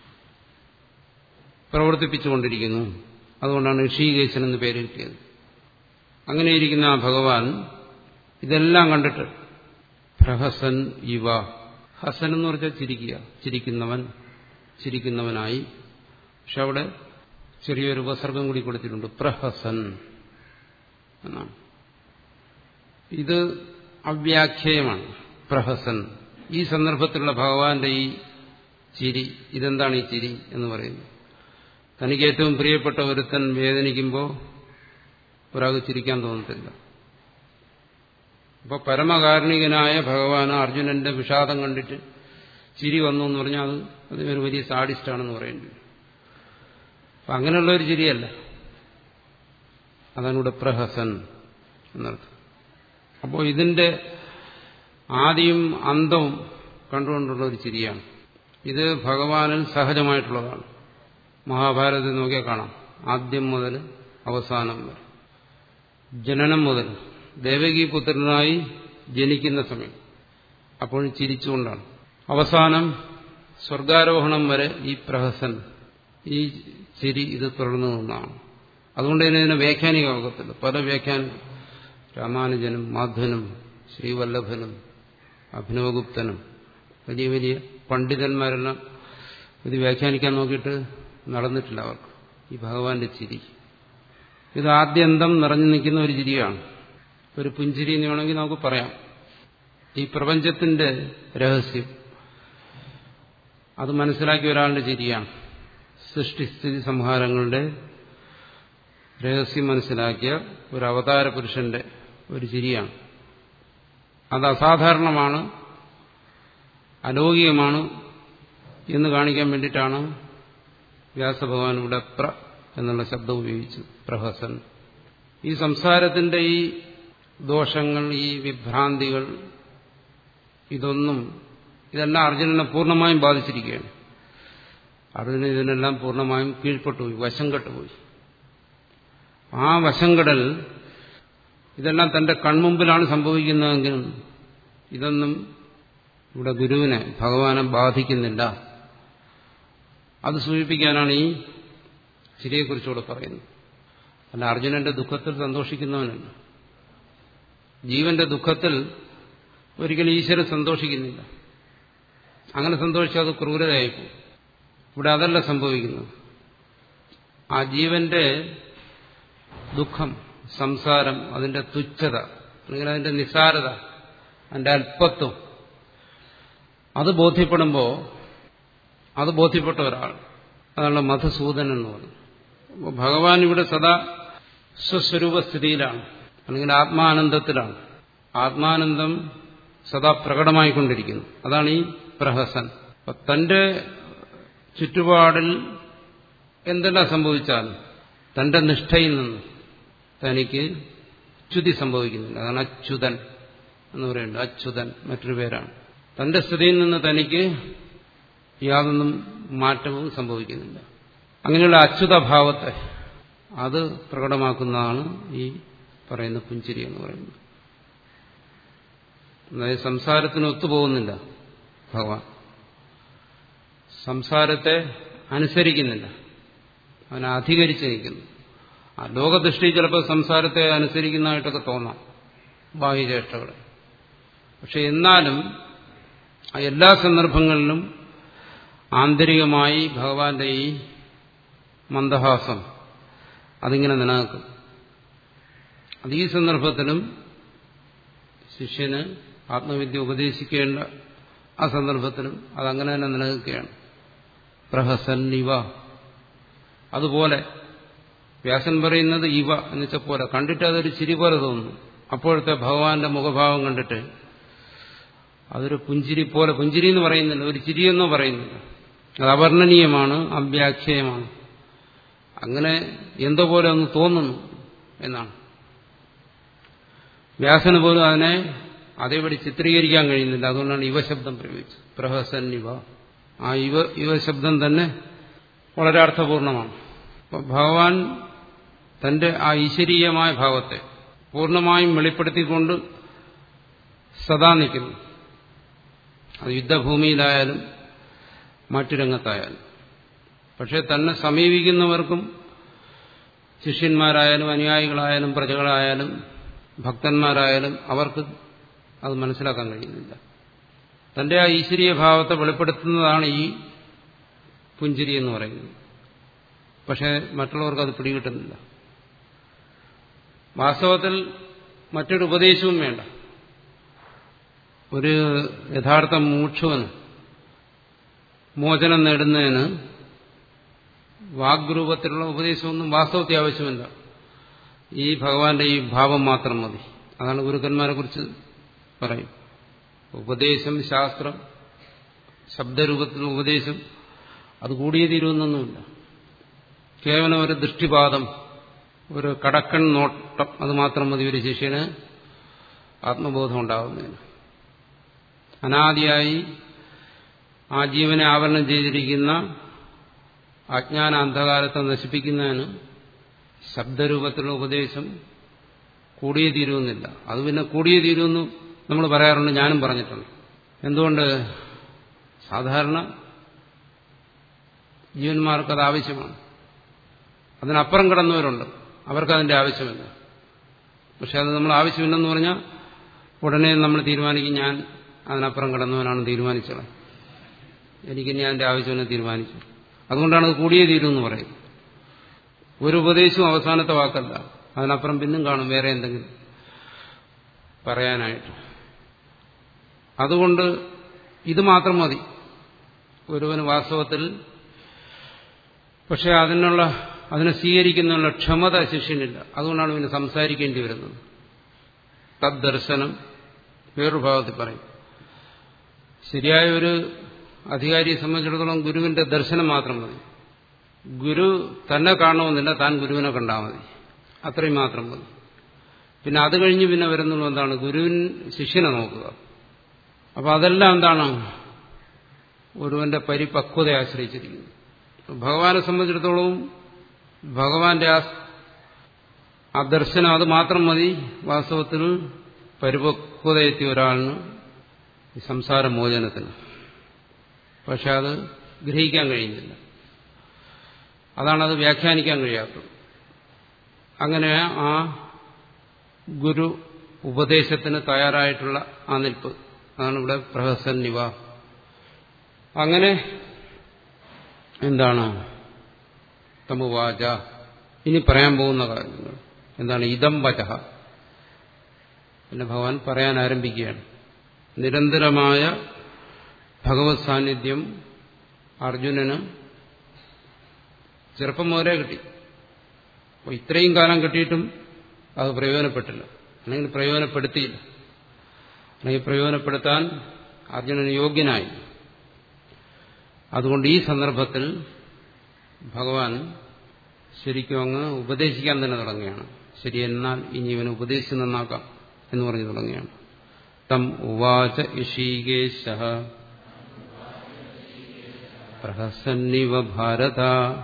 പ്രവർത്തിപ്പിച്ചുകൊണ്ടിരിക്കുന്നു അതുകൊണ്ടാണ് ഋഷികേശൻ എന്ന് പേര് കിട്ടിയത് അങ്ങനെയിരിക്കുന്ന ആ ഭഗവാൻ ഇതെല്ലാം കണ്ടിട്ട് പ്രഹസൻ ഇവ ഹസൻ എന്ന് പറഞ്ഞാൽ ചിരിക്കുക ചിരിക്കുന്നവൻ ചിരിക്കുന്നവനായി പക്ഷെ അവിടെ ചെറിയൊരു ഉപസർഗം കൂടി കൊടുത്തിട്ടുണ്ട് പ്രഹസൻ എന്നാണ് ഇത് അവ്യാഖ്യേയമാണ് പ്രഹസൻ ഈ സന്ദർഭത്തിലുള്ള ഭഗവാന്റെ ഈ ചിരി ഇതെന്താണ് ഈ ചിരി എന്ന് പറയുന്നത് തനിക്ക് ഏറ്റവും പ്രിയപ്പെട്ട ഒരുത്തൻ വേദനിക്കുമ്പോൾ ഒരാൾക്ക് ചിരിക്കാൻ തോന്നത്തില്ല അപ്പൊ പരമകാരുണികനായ ഭഗവാൻ അർജുനന്റെ വിഷാദം കണ്ടിട്ട് ചിരി വന്നു എന്ന് പറഞ്ഞാൽ അത് അത് ഒരു വലിയ സാഡിസ്റ്റാണെന്ന് പറയേണ്ടി അപ്പൊ അങ്ങനെയുള്ള ഒരു ചിരിയല്ല അതാണ് ഇവിടെ പ്രഹസൻ എന്നർത്ഥം അപ്പോൾ ഇതിന്റെ ആദ്യം അന്തവും കണ്ടുകൊണ്ടുള്ള ഒരു ചിരിയാണ് ഇത് ഭഗവാനിൽ സഹജമായിട്ടുള്ളതാണ് മഹാഭാരതത്തിൽ നോക്കിയാൽ കാണാം ആദ്യം മുതൽ അവസാനം വരെ ജനനം മുതൽ ദേവകീപുത്രനായി ജനിക്കുന്ന സമയം അപ്പോഴും ചിരിച്ചുകൊണ്ടാണ് അവസാനം സ്വർഗാരോഹണം വരെ ഈ പ്രഹസൻ ഈ ചിരി ഇത് തുടർന്നു നിന്നാണ് അതുകൊണ്ട് തന്നെ ഇതിനെ വ്യാഖ്യാനികമാകത്തില്ല പല വ്യാഖ്യാനം രാമാനുജനും മാധവനും ശ്രീവല്ലഭനും അഭിനവഗുപ്തനും വലിയ വലിയ പണ്ഡിതന്മാരെല്ലാം ഇത് വ്യാഖ്യാനിക്കാൻ നോക്കിയിട്ട് നടന്നിട്ടില്ല അവർക്ക് ഈ ഭഗവാന്റെ ചിരി ഇത് ആദ്യന്തം നിറഞ്ഞു നിൽക്കുന്ന ഒരു ചിരിയാണ് ഒരു പുഞ്ചിരി എന്ന് വേണമെങ്കിൽ നമുക്ക് പറയാം ഈ പ്രപഞ്ചത്തിന്റെ രഹസ്യം അത് മനസ്സിലാക്കിയ ഒരാളുടെ ചിരിയാണ് സൃഷ്ടിസ്ഥിതി സംഹാരങ്ങളുടെ രഹസ്യം മനസ്സിലാക്കിയ ഒരു അവതാര പുരുഷന്റെ ഒരു ചിരിയാണ് അത് അസാധാരണമാണ് അലൗകികമാണ് എന്ന് കാണിക്കാൻ വേണ്ടിയിട്ടാണ് വ്യാസഭഗവാൻ ഇവിടെ പ്ര എന്നുള്ള ശബ്ദം ഉപയോഗിച്ചു പ്രഹസൻ ഈ സംസാരത്തിന്റെ ഈ ദോഷങ്ങൾ ഈ വിഭ്രാന്തികൾ ഇതൊന്നും ഇതെല്ലാം അർജുനനെ പൂർണ്ണമായും ബാധിച്ചിരിക്കുകയാണ് അർജുനൻ ഇതിനെല്ലാം പൂർണ്ണമായും കീഴ്പ്പെട്ടുപോയി വശം കെട്ടുപോയി ആ വശം കെടൽ ഇതെല്ലാം തന്റെ കൺമുമ്പിലാണ് സംഭവിക്കുന്നതെങ്കിൽ ഇതൊന്നും ഇവിടെ ഗുരുവിനെ ഭഗവാനെ ബാധിക്കുന്നില്ല അത് സൂചിപ്പിക്കാനാണ് ഈ ചിരിയെക്കുറിച്ചുകൂടെ പറയുന്നത് അല്ല അർജുനന്റെ ദുഃഖത്തിൽ സന്തോഷിക്കുന്നവനല്ല ജീവന്റെ ദുഃഖത്തിൽ ഒരിക്കലും ഈശ്വരൻ സന്തോഷിക്കുന്നില്ല അങ്ങനെ സന്തോഷിച്ചാൽ അത് ക്രൂരതയായിപ്പോകും ഇവിടെ അതല്ല സംഭവിക്കുന്നത് ആ ജീവന്റെ ദുഃഖം സംസാരം അതിന്റെ തുച്ഛത അല്ലെങ്കിൽ അതിന്റെ നിസാരത അതിന്റെ അല്പത്വം അത് ബോധ്യപ്പെടുമ്പോൾ അത് ബോധ്യപ്പെട്ട ഒരാൾ അതാണ് മധുസൂദൻ എന്ന് പറയുന്നത് അപ്പോൾ ഭഗവാൻ ഇവിടെ സദാ സ്വസ്വരൂപസ്ഥിതിയിലാണ് അല്ലെങ്കിൽ ആത്മാനന്ദത്തിലാണ് ആത്മാനന്ദം സദാ പ്രകടമായിക്കൊണ്ടിരിക്കുന്നു അതാണ് ഈ പ്രഹസൻ അപ്പൊ തന്റെ ചുറ്റുപാടിൽ എന്തെല്ലാം സംഭവിച്ചാലും തന്റെ നിഷ്ഠയിൽ നിന്ന് തനിക്ക് ച്യുതി സംഭവിക്കുന്നില്ല അതാണ് അച്യുതൻ എന്ന് പറയുന്നത് അച്യുതൻ മറ്റൊരു പേരാണ് തന്റെ സ്ഥിതിയിൽ നിന്ന് തനിക്ക് യാതൊന്നും മാറ്റവും സംഭവിക്കുന്നില്ല അങ്ങനെയുള്ള അച്യുതഭാവത്തെ അത് പ്രകടമാക്കുന്നതാണ് ഈ പറയുന്ന പുഞ്ചിരി എന്ന് പറയുന്നത് അതായത് സംസാരത്തിന് ഒത്തുപോകുന്നില്ല ഭഗവാൻ സംസാരത്തെ അനുസരിക്കുന്നില്ല അവനെ അധികരിച്ച് നിൽക്കുന്നു ആ ലോകദൃഷ്ടി ചിലപ്പോൾ സംസാരത്തെ അനുസരിക്കുന്നതായിട്ടൊക്കെ തോന്നാം ബാഹ്യചേഷ്ടകളെ പക്ഷെ എന്നാലും ആ എല്ലാ സന്ദർഭങ്ങളിലും ആന്തരികമായി ഭഗവാന്റെ ഈ മന്ദഹാസം അതിങ്ങനെ നിലനിൽക്കും അത് ഈ സന്ദർഭത്തിലും ശിഷ്യന് ആത്മവിദ്യ ഉപദേശിക്കേണ്ട ആ സന്ദർഭത്തിലും അതങ്ങനെ തന്നെ നിലനിൽക്കുകയാണ് പ്രഹസൻ ഇവ അതുപോലെ വ്യാസൻ പറയുന്നത് ഇവ എന്ന് വെച്ചാൽ പോലെ കണ്ടിട്ട് അതൊരു ചിരി പോലെ തോന്നുന്നു അപ്പോഴത്തെ ഭഗവാന്റെ മുഖഭാവം കണ്ടിട്ട് അതൊരു പുഞ്ചിരി പോലെ പുഞ്ചിരി എന്ന് പറയുന്നില്ല ഒരു ചിരിയെന്നോ പറയുന്നില്ല അത് അവർണ്ണനീയമാണ് അവ്യാഖ്യമാണ് അങ്ങനെ എന്തോ പോലെ ഒന്ന് തോന്നുന്നു എന്നാണ് വ്യാസന് പോലും അതിനെ അതേപടി ചിത്രീകരിക്കാൻ കഴിയുന്നില്ല അതുകൊണ്ടാണ് യുവശബ്ദം പ്രയോഗിച്ചത് പ്രഹസൻ ഇവ ആ യുവ യുവശബ്ദം തന്നെ വളരെ അർത്ഥപൂർണമാണ് അപ്പോൾ ഭഗവാൻ തന്റെ ആ ഈശ്വരീയമായ ഭാവത്തെ പൂർണ്ണമായും വെളിപ്പെടുത്തിക്കൊണ്ട് സദാ നിൽക്കുന്നു അത് യുദ്ധഭൂമിയിലായാലും മറ്റു രംഗത്തായാലും പക്ഷെ തന്നെ സമീപിക്കുന്നവർക്കും ശിഷ്യന്മാരായാലും അനുയായികളായാലും പ്രജകളായാലും ഭക്തന്മാരായാലും അവർക്ക് അത് മനസ്സിലാക്കാൻ കഴിയുന്നില്ല തന്റെ ആ ഈശ്വരീയ ഭാവത്തെ വെളിപ്പെടുത്തുന്നതാണ് ഈ പുഞ്ചിരി എന്ന് പറയുന്നത് പക്ഷെ മറ്റുള്ളവർക്ക് അത് പിടികിട്ടുന്നില്ല വാസ്തവത്തിൽ മറ്റൊരു ഉപദേശവും വേണ്ട ഒരു യഥാർത്ഥ മൂക്ഷുവന് മോചനം നേടുന്നതിന് വാഗ്രൂപത്തിലുള്ള ഉപദേശമൊന്നും വാസ്തവത്തിൽ ആവശ്യമില്ല ഈ ഭഗവാന്റെ ഈ ഭാവം മാത്രം മതി അതാണ് ഗുരുക്കന്മാരെ കുറിച്ച് പറയും ഉപദേശം ശാസ്ത്രം ശബ്ദരൂപത്തിലുള്ള ഉപദേശം അത് കൂടിയേ തീരുമെന്നൊന്നുമില്ല കേവലം ഒരു ദൃഷ്ടിപാതം ഒരു കടക്കൺ നോട്ടം അത് മാത്രം മതി ഒരു ശിഷ്യന് ആത്മബോധം ഉണ്ടാകുന്നതിന് അനാദിയായി ആ ജീവനെ ആവരണം ചെയ്തിരിക്കുന്ന അജ്ഞാന അന്ധകാരത്തെ നശിപ്പിക്കുന്നതിന് ശബ്ദരൂപത്തിലുള്ള ഉപദേശം കൂടിയേ തീരുമെന്നില്ല അത് പിന്നെ കൂടിയേ തീരുമെന്ന് നമ്മൾ പറയാറുണ്ട് ഞാനും പറഞ്ഞിട്ടുണ്ട് എന്തുകൊണ്ട് സാധാരണ ജീവന്മാർക്ക് അത് ആവശ്യമാണ് അതിനപ്പുറം കിടന്നവരുണ്ട് അവർക്കതിന്റെ ആവശ്യമില്ല പക്ഷെ അത് നമ്മൾ ആവശ്യമില്ലെന്ന് പറഞ്ഞാൽ ഉടനെ നമ്മൾ തീരുമാനിക്കും ഞാൻ അതിനപ്പുറം കിടന്നവനാണ് തീരുമാനിച്ചത് എനിക്കിനി അതിന്റെ ആവശ്യമില്ല തീരുമാനിച്ചു അതുകൊണ്ടാണ് അത് കൂടിയേ തീരുമെന്ന് പറയുന്നത് ഒരു ഉപദേശവും അവസാനത്തെ വാക്കല്ല അതിനപ്പുറം പിന്നും കാണും വേറെ എന്തെങ്കിലും പറയാനായിട്ട് അതുകൊണ്ട് ഇത് മാത്രം മതി ഒരുവന് വാസ്തവത്തിൽ പക്ഷെ അതിനുള്ള അതിനെ സ്വീകരിക്കുന്നതിനുള്ള ക്ഷമത ശിഷ്യനില്ല അതുകൊണ്ടാണ് പിന്നെ സംസാരിക്കേണ്ടി വരുന്നത് തദ്ദർശനം വേറൊരു ഭാഗത്തിൽ പറയും ശരിയായ ഒരു അധികാരിയെ സംബന്ധിച്ചിടത്തോളം ഗുരുവിന്റെ ദർശനം മാത്രം മതി ഗുരു തന്നെ കാണണമെന്നില്ല താൻ ഗുരുവിനെ കണ്ടാൽ മതി അത്രയും മാത്രം മതി പിന്നെ അത് കഴിഞ്ഞ് പിന്നെ വരുന്നത് എന്താണ് ഗുരുവിൻ ശിഷ്യനെ നോക്കുക അപ്പൊ അതെല്ലാം എന്താണ് ഒരുവന്റെ പരിപക്വതയെ ആശ്രയിച്ചിരിക്കുന്നു ഭഗവാനെ സംബന്ധിച്ചിടത്തോളം ഭഗവാന്റെ ആ ആ ദർശനം അത് മാത്രം മതി വാസ്തവത്തിൽ പരിപക്വതയെത്തിയ ഒരാളിന് ഈ സംസാര മോചനത്തിന് പക്ഷെ അത് ഗ്രഹിക്കാൻ കഴിയുന്നില്ല അതാണ് അത് വ്യാഖ്യാനിക്കാൻ കഴിയാത്തത് അങ്ങനെ ആ ഗുരു ഉപദേശത്തിന് തയ്യാറായിട്ടുള്ള ആ നിൽപ്പ് അതാണ് ഇവിടെ പ്രഹസന്നിവ അങ്ങനെ എന്താണ് തമുവാച ഇനി പറയാൻ പോകുന്ന കാര്യങ്ങൾ എന്താണ് ഇതം വചഹ പിന്നെ ഭഗവാൻ പറയാൻ ആരംഭിക്കുകയാണ് നിരന്തരമായ ഭഗവത് സാന്നിധ്യം അർജുനന് ചെറുപ്പം മുതലേ കിട്ടി അപ്പോൾ ഇത്രയും കാലം കിട്ടിയിട്ടും അത് പ്രയോജനപ്പെട്ടില്ല അല്ലെങ്കിൽ പ്രയോജനപ്പെടുത്തിയില്ല അല്ലെങ്കിൽ പ്രയോജനപ്പെടുത്താൻ അർജുനന് യോഗ്യനായി അതുകൊണ്ട് ഈ സന്ദർഭത്തിൽ ഭഗവാൻ ശരിക്കും അങ്ങ് ഉപദേശിക്കാൻ തന്നെ തുടങ്ങുകയാണ് ശരി എന്നാൽ ഇനി ഇവനെ ഉപദേശിച്ച് നന്നാക്കാം എന്ന് പറഞ്ഞു തുടങ്ങുകയാണ് തം ഉവാച ഇഷീകേശ പ്രഹസന്നിവ ഭാരത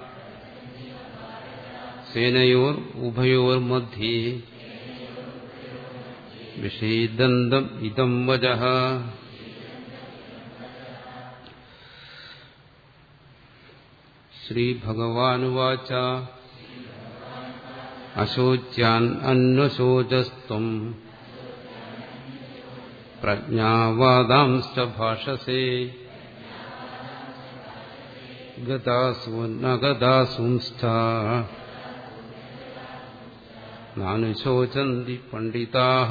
സേനയോർ ഉഭയോർ മധ്യേ വിഷീദന്തം ഇതം വച ശ്രീഭഗവാനുവാച അശോച്യാൻ അന്വശോചസ്ത്വം പ്രജ്ഞാവാദാംശ്ച ഭാഷസേ ഗതാസു നഗതാസുംസ്ഥ നാനുശോചന്തി പണ്ഡിതാഹ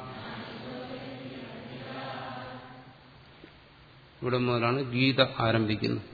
ഇവിടെ മുതലാണ് ഗീത ആരംഭിക്കുന്നത്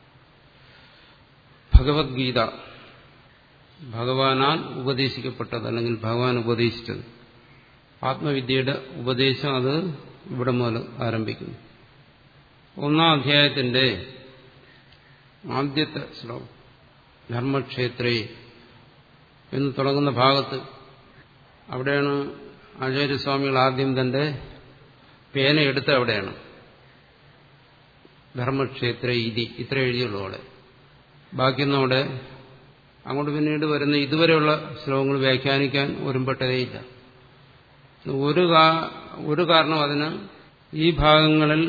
ഭഗവത്ഗീത ഭഗവാനാൽ ഉപദേശിക്കപ്പെട്ടത് അല്ലെങ്കിൽ ഭഗവാൻ ഉപദേശിച്ചത് ആത്മവിദ്യയുടെ ഉപദേശം അത് ഇവിടെ മുതൽ ആരംഭിക്കുന്നു ഒന്നാം അധ്യായത്തിന്റെ ആദ്യത്തെ ശ്ലോകം ധർമ്മക്ഷേത്രേ എന്ന് തുടങ്ങുന്ന ഭാഗത്ത് അവിടെയാണ് ആചാര്യസ്വാമികൾ ആദ്യം തന്റെ പേന എടുത്ത് അവിടെയാണ് ധർമ്മക്ഷേത്ര ഇതി ഇത്ര എഴുതിയുള്ളൂ അവിടെ ബാക്കിയൊന്നും അവിടെ അങ്ങോട്ട് പിന്നീട് വരുന്ന ഇതുവരെയുള്ള ശ്ലോകങ്ങൾ വ്യാഖ്യാനിക്കാൻ ഒരുമ്പെട്ടതേയില്ല ഒരു ഒരു കാരണം അതിന് ഈ ഭാഗങ്ങളിൽ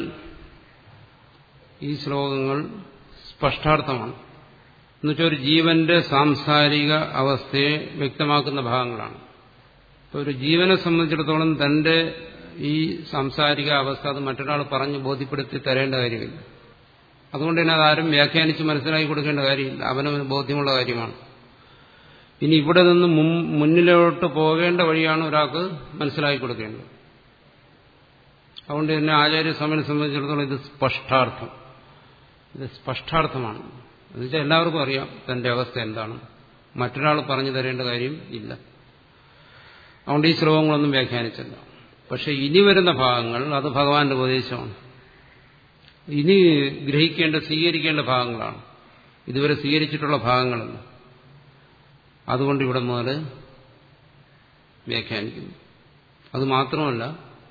ഈ ശ്ലോകങ്ങൾ സ്പഷ്ടാർത്ഥമാണ് എന്നുവെച്ചാൽ ഒരു ജീവന്റെ സാംസാരിക അവസ്ഥയെ വ്യക്തമാക്കുന്ന ഭാഗങ്ങളാണ് ഇപ്പോൾ ഒരു ജീവനെ സംബന്ധിച്ചിടത്തോളം തന്റെ ഈ സാംസാരിക അവസ്ഥ അത് മറ്റൊരാൾ പറഞ്ഞ് ബോധ്യപ്പെടുത്തി തരേണ്ട കാര്യമില്ല അതുകൊണ്ട് തന്നെ അതാരും വ്യാഖ്യാനിച്ച് മനസ്സിലാക്കി കൊടുക്കേണ്ട കാര്യമില്ല അവനവന് ബോധ്യമുള്ള കാര്യമാണ് ഇനി ഇവിടെ നിന്ന് മുന്നിലോട്ട് പോകേണ്ട വഴിയാണ് ഒരാൾക്ക് മനസ്സിലാക്കി കൊടുക്കേണ്ടത് അതുകൊണ്ട് തന്നെ ആചാര്യസ്വാമിനെ സംബന്ധിച്ചിടത്തോളം ഇത് സ്പഷ്ടാർത്ഥം ഇത് സ്പഷ്ടാർത്ഥമാണ് എന്നുവെച്ചാൽ എല്ലാവർക്കും അറിയാം തന്റെ അവസ്ഥ എന്താണ് മറ്റൊരാൾ പറഞ്ഞു തരേണ്ട കാര്യം ഇല്ല അതുകൊണ്ട് ഈ ശ്ലോകങ്ങളൊന്നും വ്യാഖ്യാനിച്ചല്ല പക്ഷെ ഇനി വരുന്ന ഭാഗങ്ങൾ അത് ഭഗവാന്റെ ഉപദേശമാണ് ഇനി ഗ്രഹിക്കേണ്ട സ്വീകരിക്കേണ്ട ഭാഗങ്ങളാണ് ഇതുവരെ സ്വീകരിച്ചിട്ടുള്ള ഭാഗങ്ങളല്ല അതുകൊണ്ട് ഇവിടെ മുതൽ വ്യാഖ്യാനിക്കുന്നു അത് മാത്രമല്ല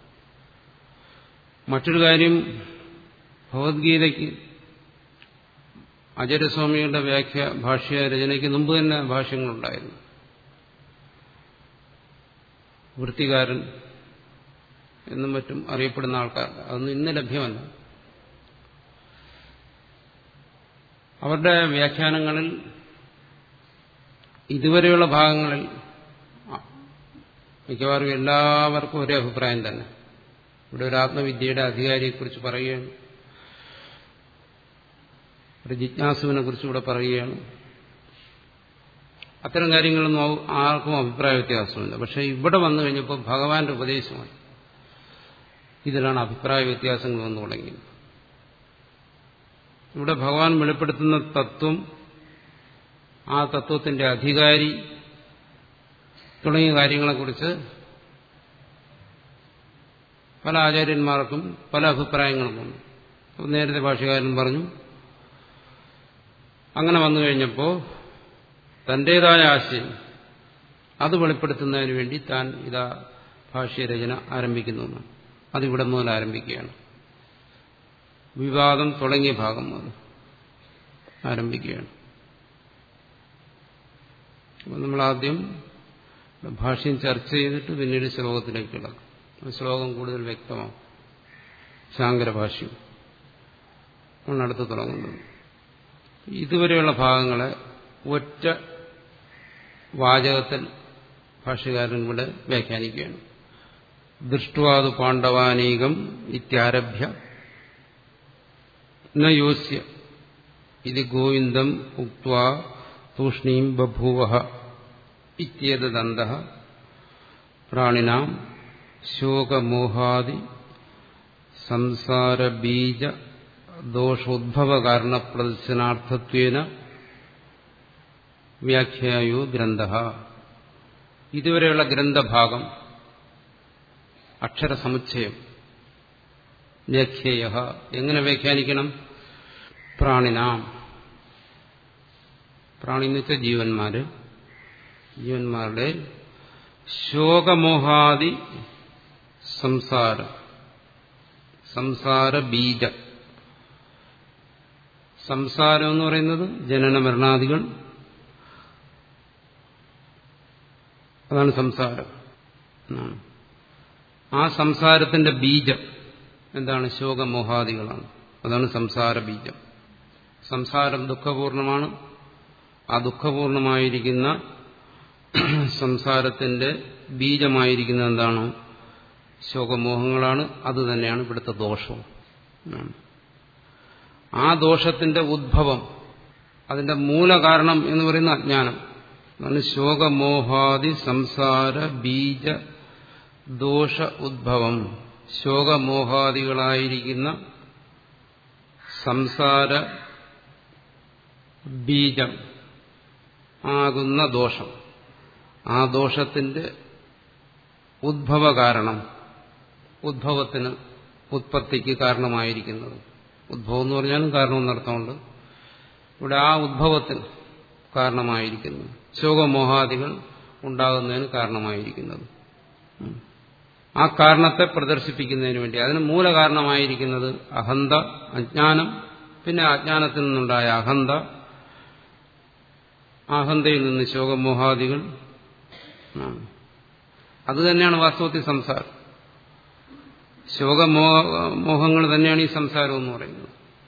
മറ്റൊരു കാര്യം ഭഗവത്ഗീതയ്ക്ക് അജരസ്വാമിയുടെ വ്യാഖ്യ ഭാഷ്യ രചനയ്ക്ക് മുമ്പ് തന്നെ ഭാഷ്യങ്ങളുണ്ടായിരുന്നു വൃത്തികാരൻ എന്നും മറ്റും അറിയപ്പെടുന്ന ആൾക്കാർ അതൊന്നും ഇന്ന് ലഭ്യമല്ല അവരുടെ വ്യാഖ്യാനങ്ങളിൽ ഇതുവരെയുള്ള ഭാഗങ്ങളിൽ മിക്കവാറും എല്ലാവർക്കും ഒരേ അഭിപ്രായം തന്നെ ഇവിടെ ഒരു ആത്മവിദ്യയുടെ അധികാരിയെക്കുറിച്ച് പറയുകയാണ് ഒരു ജിജ്ഞാസുവിനെ കുറിച്ച് ഇവിടെ പറയുകയാണ് അത്തരം കാര്യങ്ങളൊന്നും ആർക്കും അഭിപ്രായ വ്യത്യാസമില്ല പക്ഷെ ഇവിടെ വന്നു കഴിഞ്ഞപ്പോൾ ഭഗവാന്റെ ഉപദേശമായി ഇതിലാണ് അഭിപ്രായ വ്യത്യാസങ്ങൾ വന്നു തുടങ്ങിയത് ഇവിടെ ഭഗവാൻ വെളിപ്പെടുത്തുന്ന തത്വം ആ തത്വത്തിന്റെ അധികാരി തുടങ്ങിയ കാര്യങ്ങളെക്കുറിച്ച് പല ആചാര്യന്മാർക്കും പല അഭിപ്രായങ്ങളും വന്നു നേരത്തെ ഭാഷകാരൻ പറഞ്ഞു അങ്ങനെ വന്നു കഴിഞ്ഞപ്പോൾ തന്റേതായ ആശയം അത് വെളിപ്പെടുത്തുന്നതിന് വേണ്ടി താൻ ഇതാ ഭാഷ്യരചന ആരംഭിക്കുന്നു അതിവിടെ മുതൽ ആരംഭിക്കുകയാണ് വിവാദം തുടങ്ങിയ ഭാഗം മുതൽ ആരംഭിക്കുകയാണ് അപ്പോൾ നമ്മൾ ആദ്യം ഭാഷ്യം ചർച്ച ചെയ്തിട്ട് പിന്നീട് ശ്ലോകത്തിലേക്ക് കിടക്കും ശ്ലോകം കൂടുതൽ വ്യക്തമാവും ശാങ്കര ഭാഷ്യം ആണ് അടുത്ത് തുടങ്ങുന്നത് ഇതുവരെയുള്ള ഭാഗങ്ങളെ ഒറ്റ വാചകത്തിൽ ഭാഷ്യകാരൻ ഇവിടെ വ്യാഖ്യാനിക്കുകയാണ് ദൃഷ്ടുവാതു പാണ്ഡവാനീകം ഇത്യാരഭ്യ ന യോസ്യ ഇത് ഗോവിന്ദം ഉക്വാ തൂഷ്ണീം ബഭൂവ ഇത്യേതദന്ത പ്രാണിനാം ശോകമോഹാദി സംസാരബീജ ദോഷോദ്ഭവകാരണ പ്രദർശനാർത്ഥത്വേന വ്യാഖ്യായോ ഗ്രന്ഥ ഇതുവരെയുള്ള ഗ്രന്ഥഭാഗം അക്ഷരസമുച്ചയം വ്യാഖ്യേയ എങ്ങനെ വ്യാഖ്യാനിക്കണം പ്രാണിനാം പ്രാണി എന്ന് വെച്ചാൽ ജീവന്മാര് ജീവന്മാരുടെ ശോകമോഹാദി സംസാരം സംസാര ബീജം സംസാരം എന്ന് പറയുന്നത് ജനന മരണാദികൾ അതാണ് സംസാരം ആ സംസാരത്തിന്റെ ബീജം എന്താണ് ശോകമോഹാദികളാണ് അതാണ് സംസാര ബീജം സംസാരം ദുഃഖപൂർണമാണ് ആ ദുഃഖപൂർണമായിരിക്കുന്ന സംസാരത്തിന്റെ ബീജമായിരിക്കുന്ന എന്താണ് ശോകമോഹങ്ങളാണ് അത് തന്നെയാണ് ഇവിടുത്തെ ദോഷവും ആ ദോഷത്തിന്റെ ഉദ്ഭവം അതിന്റെ മൂലകാരണം എന്ന് പറയുന്ന അജ്ഞാനം അതാണ് ശോകമോഹാദി സംസാര ബീജ ദോഷ ഉദ്ഭവം ശോകമോഹാദികളായിരിക്കുന്ന സംസാര ബീജം ആകുന്ന ദോഷം ആ ദോഷത്തിന്റെ ഉദ്ഭവ കാരണം ഉദ്ഭവത്തിന് ഉത്പത്തിക്ക് കാരണമായിരിക്കുന്നത് ഉദ്ഭവം എന്ന് പറഞ്ഞാലും കാരണം എന്നർത്ഥമുണ്ട് ഇവിടെ ആ ഉദ്ഭവത്തിന് കാരണമായിരിക്കുന്നു ശോകമോഹാദികൾ ഉണ്ടാകുന്നതിന് കാരണമായിരിക്കുന്നത് ആ കാരണത്തെ പ്രദർശിപ്പിക്കുന്നതിന് വേണ്ടി അതിന് മൂലകാരണമായിരിക്കുന്നത് അഹന്ത അജ്ഞാനം പിന്നെ അജ്ഞാനത്തിൽ നിന്നുണ്ടായ അഹന്ത അഹന്തയിൽ നിന്ന് ശോകമോഹാദികൾ അത് തന്നെയാണ് വാസ്തവത്തിൽ സംസാരം ശോകമോഹങ്ങൾ തന്നെയാണ് ഈ സംസാരം എന്ന് പറയുന്നത്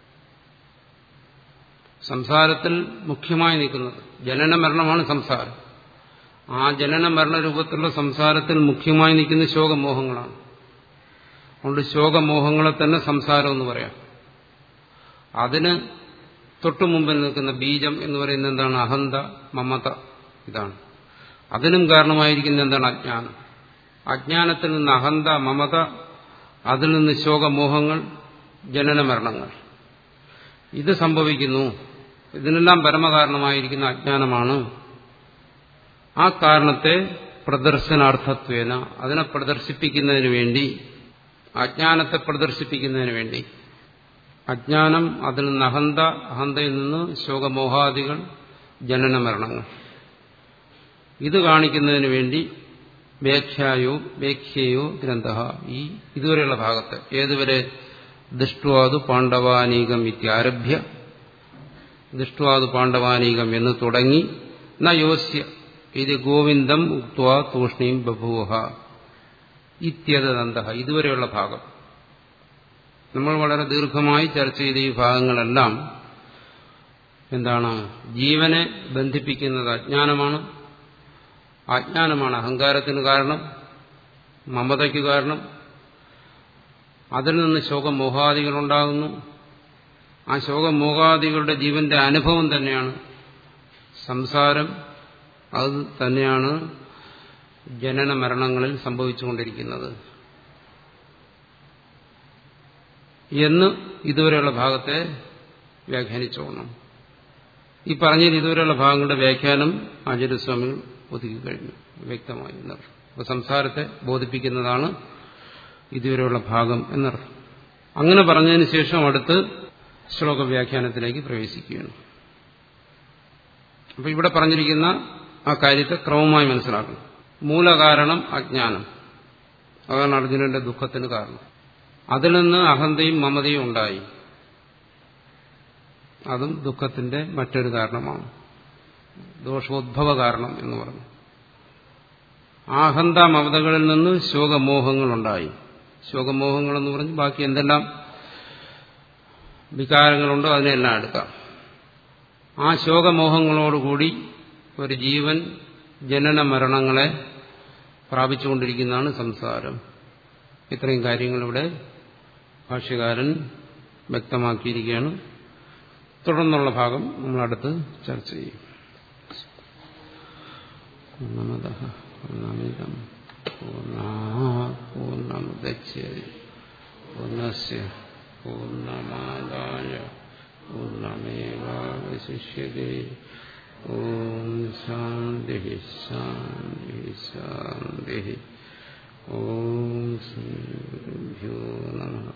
സംസാരത്തിൽ മുഖ്യമായി നിൽക്കുന്നത് ജനന മരണമാണ് സംസാരം ആ ജനന മരണ രൂപത്തിലുള്ള സംസാരത്തിൽ മുഖ്യമായി നിൽക്കുന്ന ശോകമോഹങ്ങളാണ് അതുകൊണ്ട് ശോകമോഹങ്ങളെ തന്നെ സംസാരം എന്ന് പറയാം അതിന് തൊട്ടു മുമ്പിൽ നിൽക്കുന്ന ബീജം എന്ന് പറയുന്നത് എന്താണ് അഹന്ത മമത ഇതാണ് അതിനും കാരണമായിരിക്കുന്ന എന്താണ് അജ്ഞാനം അജ്ഞാനത്തിൽ നിന്ന് അഹന്ത മമത അതിൽ നിന്ന് ശോകമോഹങ്ങൾ ജനന മരണങ്ങൾ ഇത് സംഭവിക്കുന്നു ഇതിനെല്ലാം പരമകാരണമായിരിക്കുന്ന അജ്ഞാനമാണ് ആ കാരണത്തെ പ്രദർശനാർത്ഥത്വേന അതിനെ പ്രദർശിപ്പിക്കുന്നതിന് വേണ്ടി അജ്ഞാനത്തെ പ്രദർശിപ്പിക്കുന്നതിന് വേണ്ടി അജ്ഞാനം അതിൽ നിന്ന് അഹന്ത അഹന്തയിൽ നിന്ന് ശോകമോഹാദികൾ ജനന മരണങ്ങൾ ഇത് കാണിക്കുന്നതിന് വേണ്ടി വ്യാഖ്യായോ വ്യാഖ്യയോ ഗ്രന്ഥ ഈ ഇതുവരെയുള്ള ഭാഗത്ത് ഏതുവരെ ദൃഷ്ടുവാതു പാണ്ഡവാനീകം ഇത്യാരഭ്യ ദൃഷ്ടുവാതു പാണ്ഡവാനീകം എന്ന് തുടങ്ങി ന യോസ്യ ഇത് ഗോവിന്ദം ഉക്വാ തൂഷ്ണീം ബഭൂവ ഇത്യതന്ത ഇതുവരെയുള്ള ഭാഗം നമ്മൾ വളരെ ദീർഘമായി ചർച്ച ചെയ്ത ഈ ഭാഗങ്ങളെല്ലാം എന്താണ് ജീവനെ ബന്ധിപ്പിക്കുന്നത് അജ്ഞാനമാണ് അജ്ഞാനമാണ് അഹങ്കാരത്തിന് കാരണം മമതയ്ക്ക് കാരണം അതിൽ നിന്ന് ശോകമോഹാദികളുണ്ടാകുന്നു ആ ശോകമോഹാദികളുടെ ജീവന്റെ അനുഭവം തന്നെയാണ് സംസാരം അത് തന്നെയാണ് ജനന മരണങ്ങളിൽ സംഭവിച്ചുകൊണ്ടിരിക്കുന്നത് എന്ന് ഇതുവരെയുള്ള ഭാഗത്തെ വ്യാഖ്യാനിച്ചോണം ഈ പറഞ്ഞതിൽ ഇതുവരെയുള്ള ഭാഗങ്ങളുടെ വ്യാഖ്യാനം ആചാര്യസ്വാമികൾ ഒതുക്കി കഴിഞ്ഞു വ്യക്തമായി എന്നർത്ഥം അപ്പൊ സംസാരത്തെ ബോധിപ്പിക്കുന്നതാണ് ഇതുവരെയുള്ള ഭാഗം എന്നർത്ഥം അങ്ങനെ പറഞ്ഞതിന് ശേഷം അടുത്ത് ശ്ലോക വ്യാഖ്യാനത്തിലേക്ക് പ്രവേശിക്കുകയാണ് അപ്പൊ ഇവിടെ പറഞ്ഞിരിക്കുന്ന ആ കാര്യത്തെ ക്രമമായി മനസ്സിലാക്കണം മൂലകാരണം അജ്ഞാനം അതാണ് അർജുനന്റെ ദുഃഖത്തിന് കാരണം അതിൽ നിന്ന് അഹന്തയും മമതയും ഉണ്ടായി അതും ദുഃഖത്തിന്റെ മറ്റൊരു കാരണമാണ് ദോഷോദ്ഭവ കാരണം എന്ന് പറഞ്ഞു ആഹന്ത മമതകളിൽ നിന്ന് ശോകമോഹങ്ങളുണ്ടായി ശോകമോഹങ്ങൾ എന്ന് പറഞ്ഞ് ബാക്കി എന്തെല്ലാം വികാരങ്ങളുണ്ടോ അതിനെല്ലാം എടുക്കാം ആ ശോകമോഹങ്ങളോടുകൂടി ഒരു ജീവൻ ജനന മരണങ്ങളെ പ്രാപിച്ചുകൊണ്ടിരിക്കുന്നതാണ് സംസാരം ഇത്രയും കാര്യങ്ങൾ ഇവിടെ ഭാഷ്യകാരൻ വ്യക്തമാക്കിയിരിക്കുകയാണ് തുടർന്നുള്ള ഭാഗം നമ്മൾ അടുത്ത് ചർച്ച ചെയ്യും പൂർണ്ണമത പൂർണ്ണമിതം പൂർണ്ണമുദച്ഛേരി പൂർണ്ണസ്യ പൂർണ്ണമാദായ പൂർണ്ണമേവാവശിഷ്യതേ ഓം ശാന്തി ശാന്തി ശാന്തി ഓം ശ്രീ നമ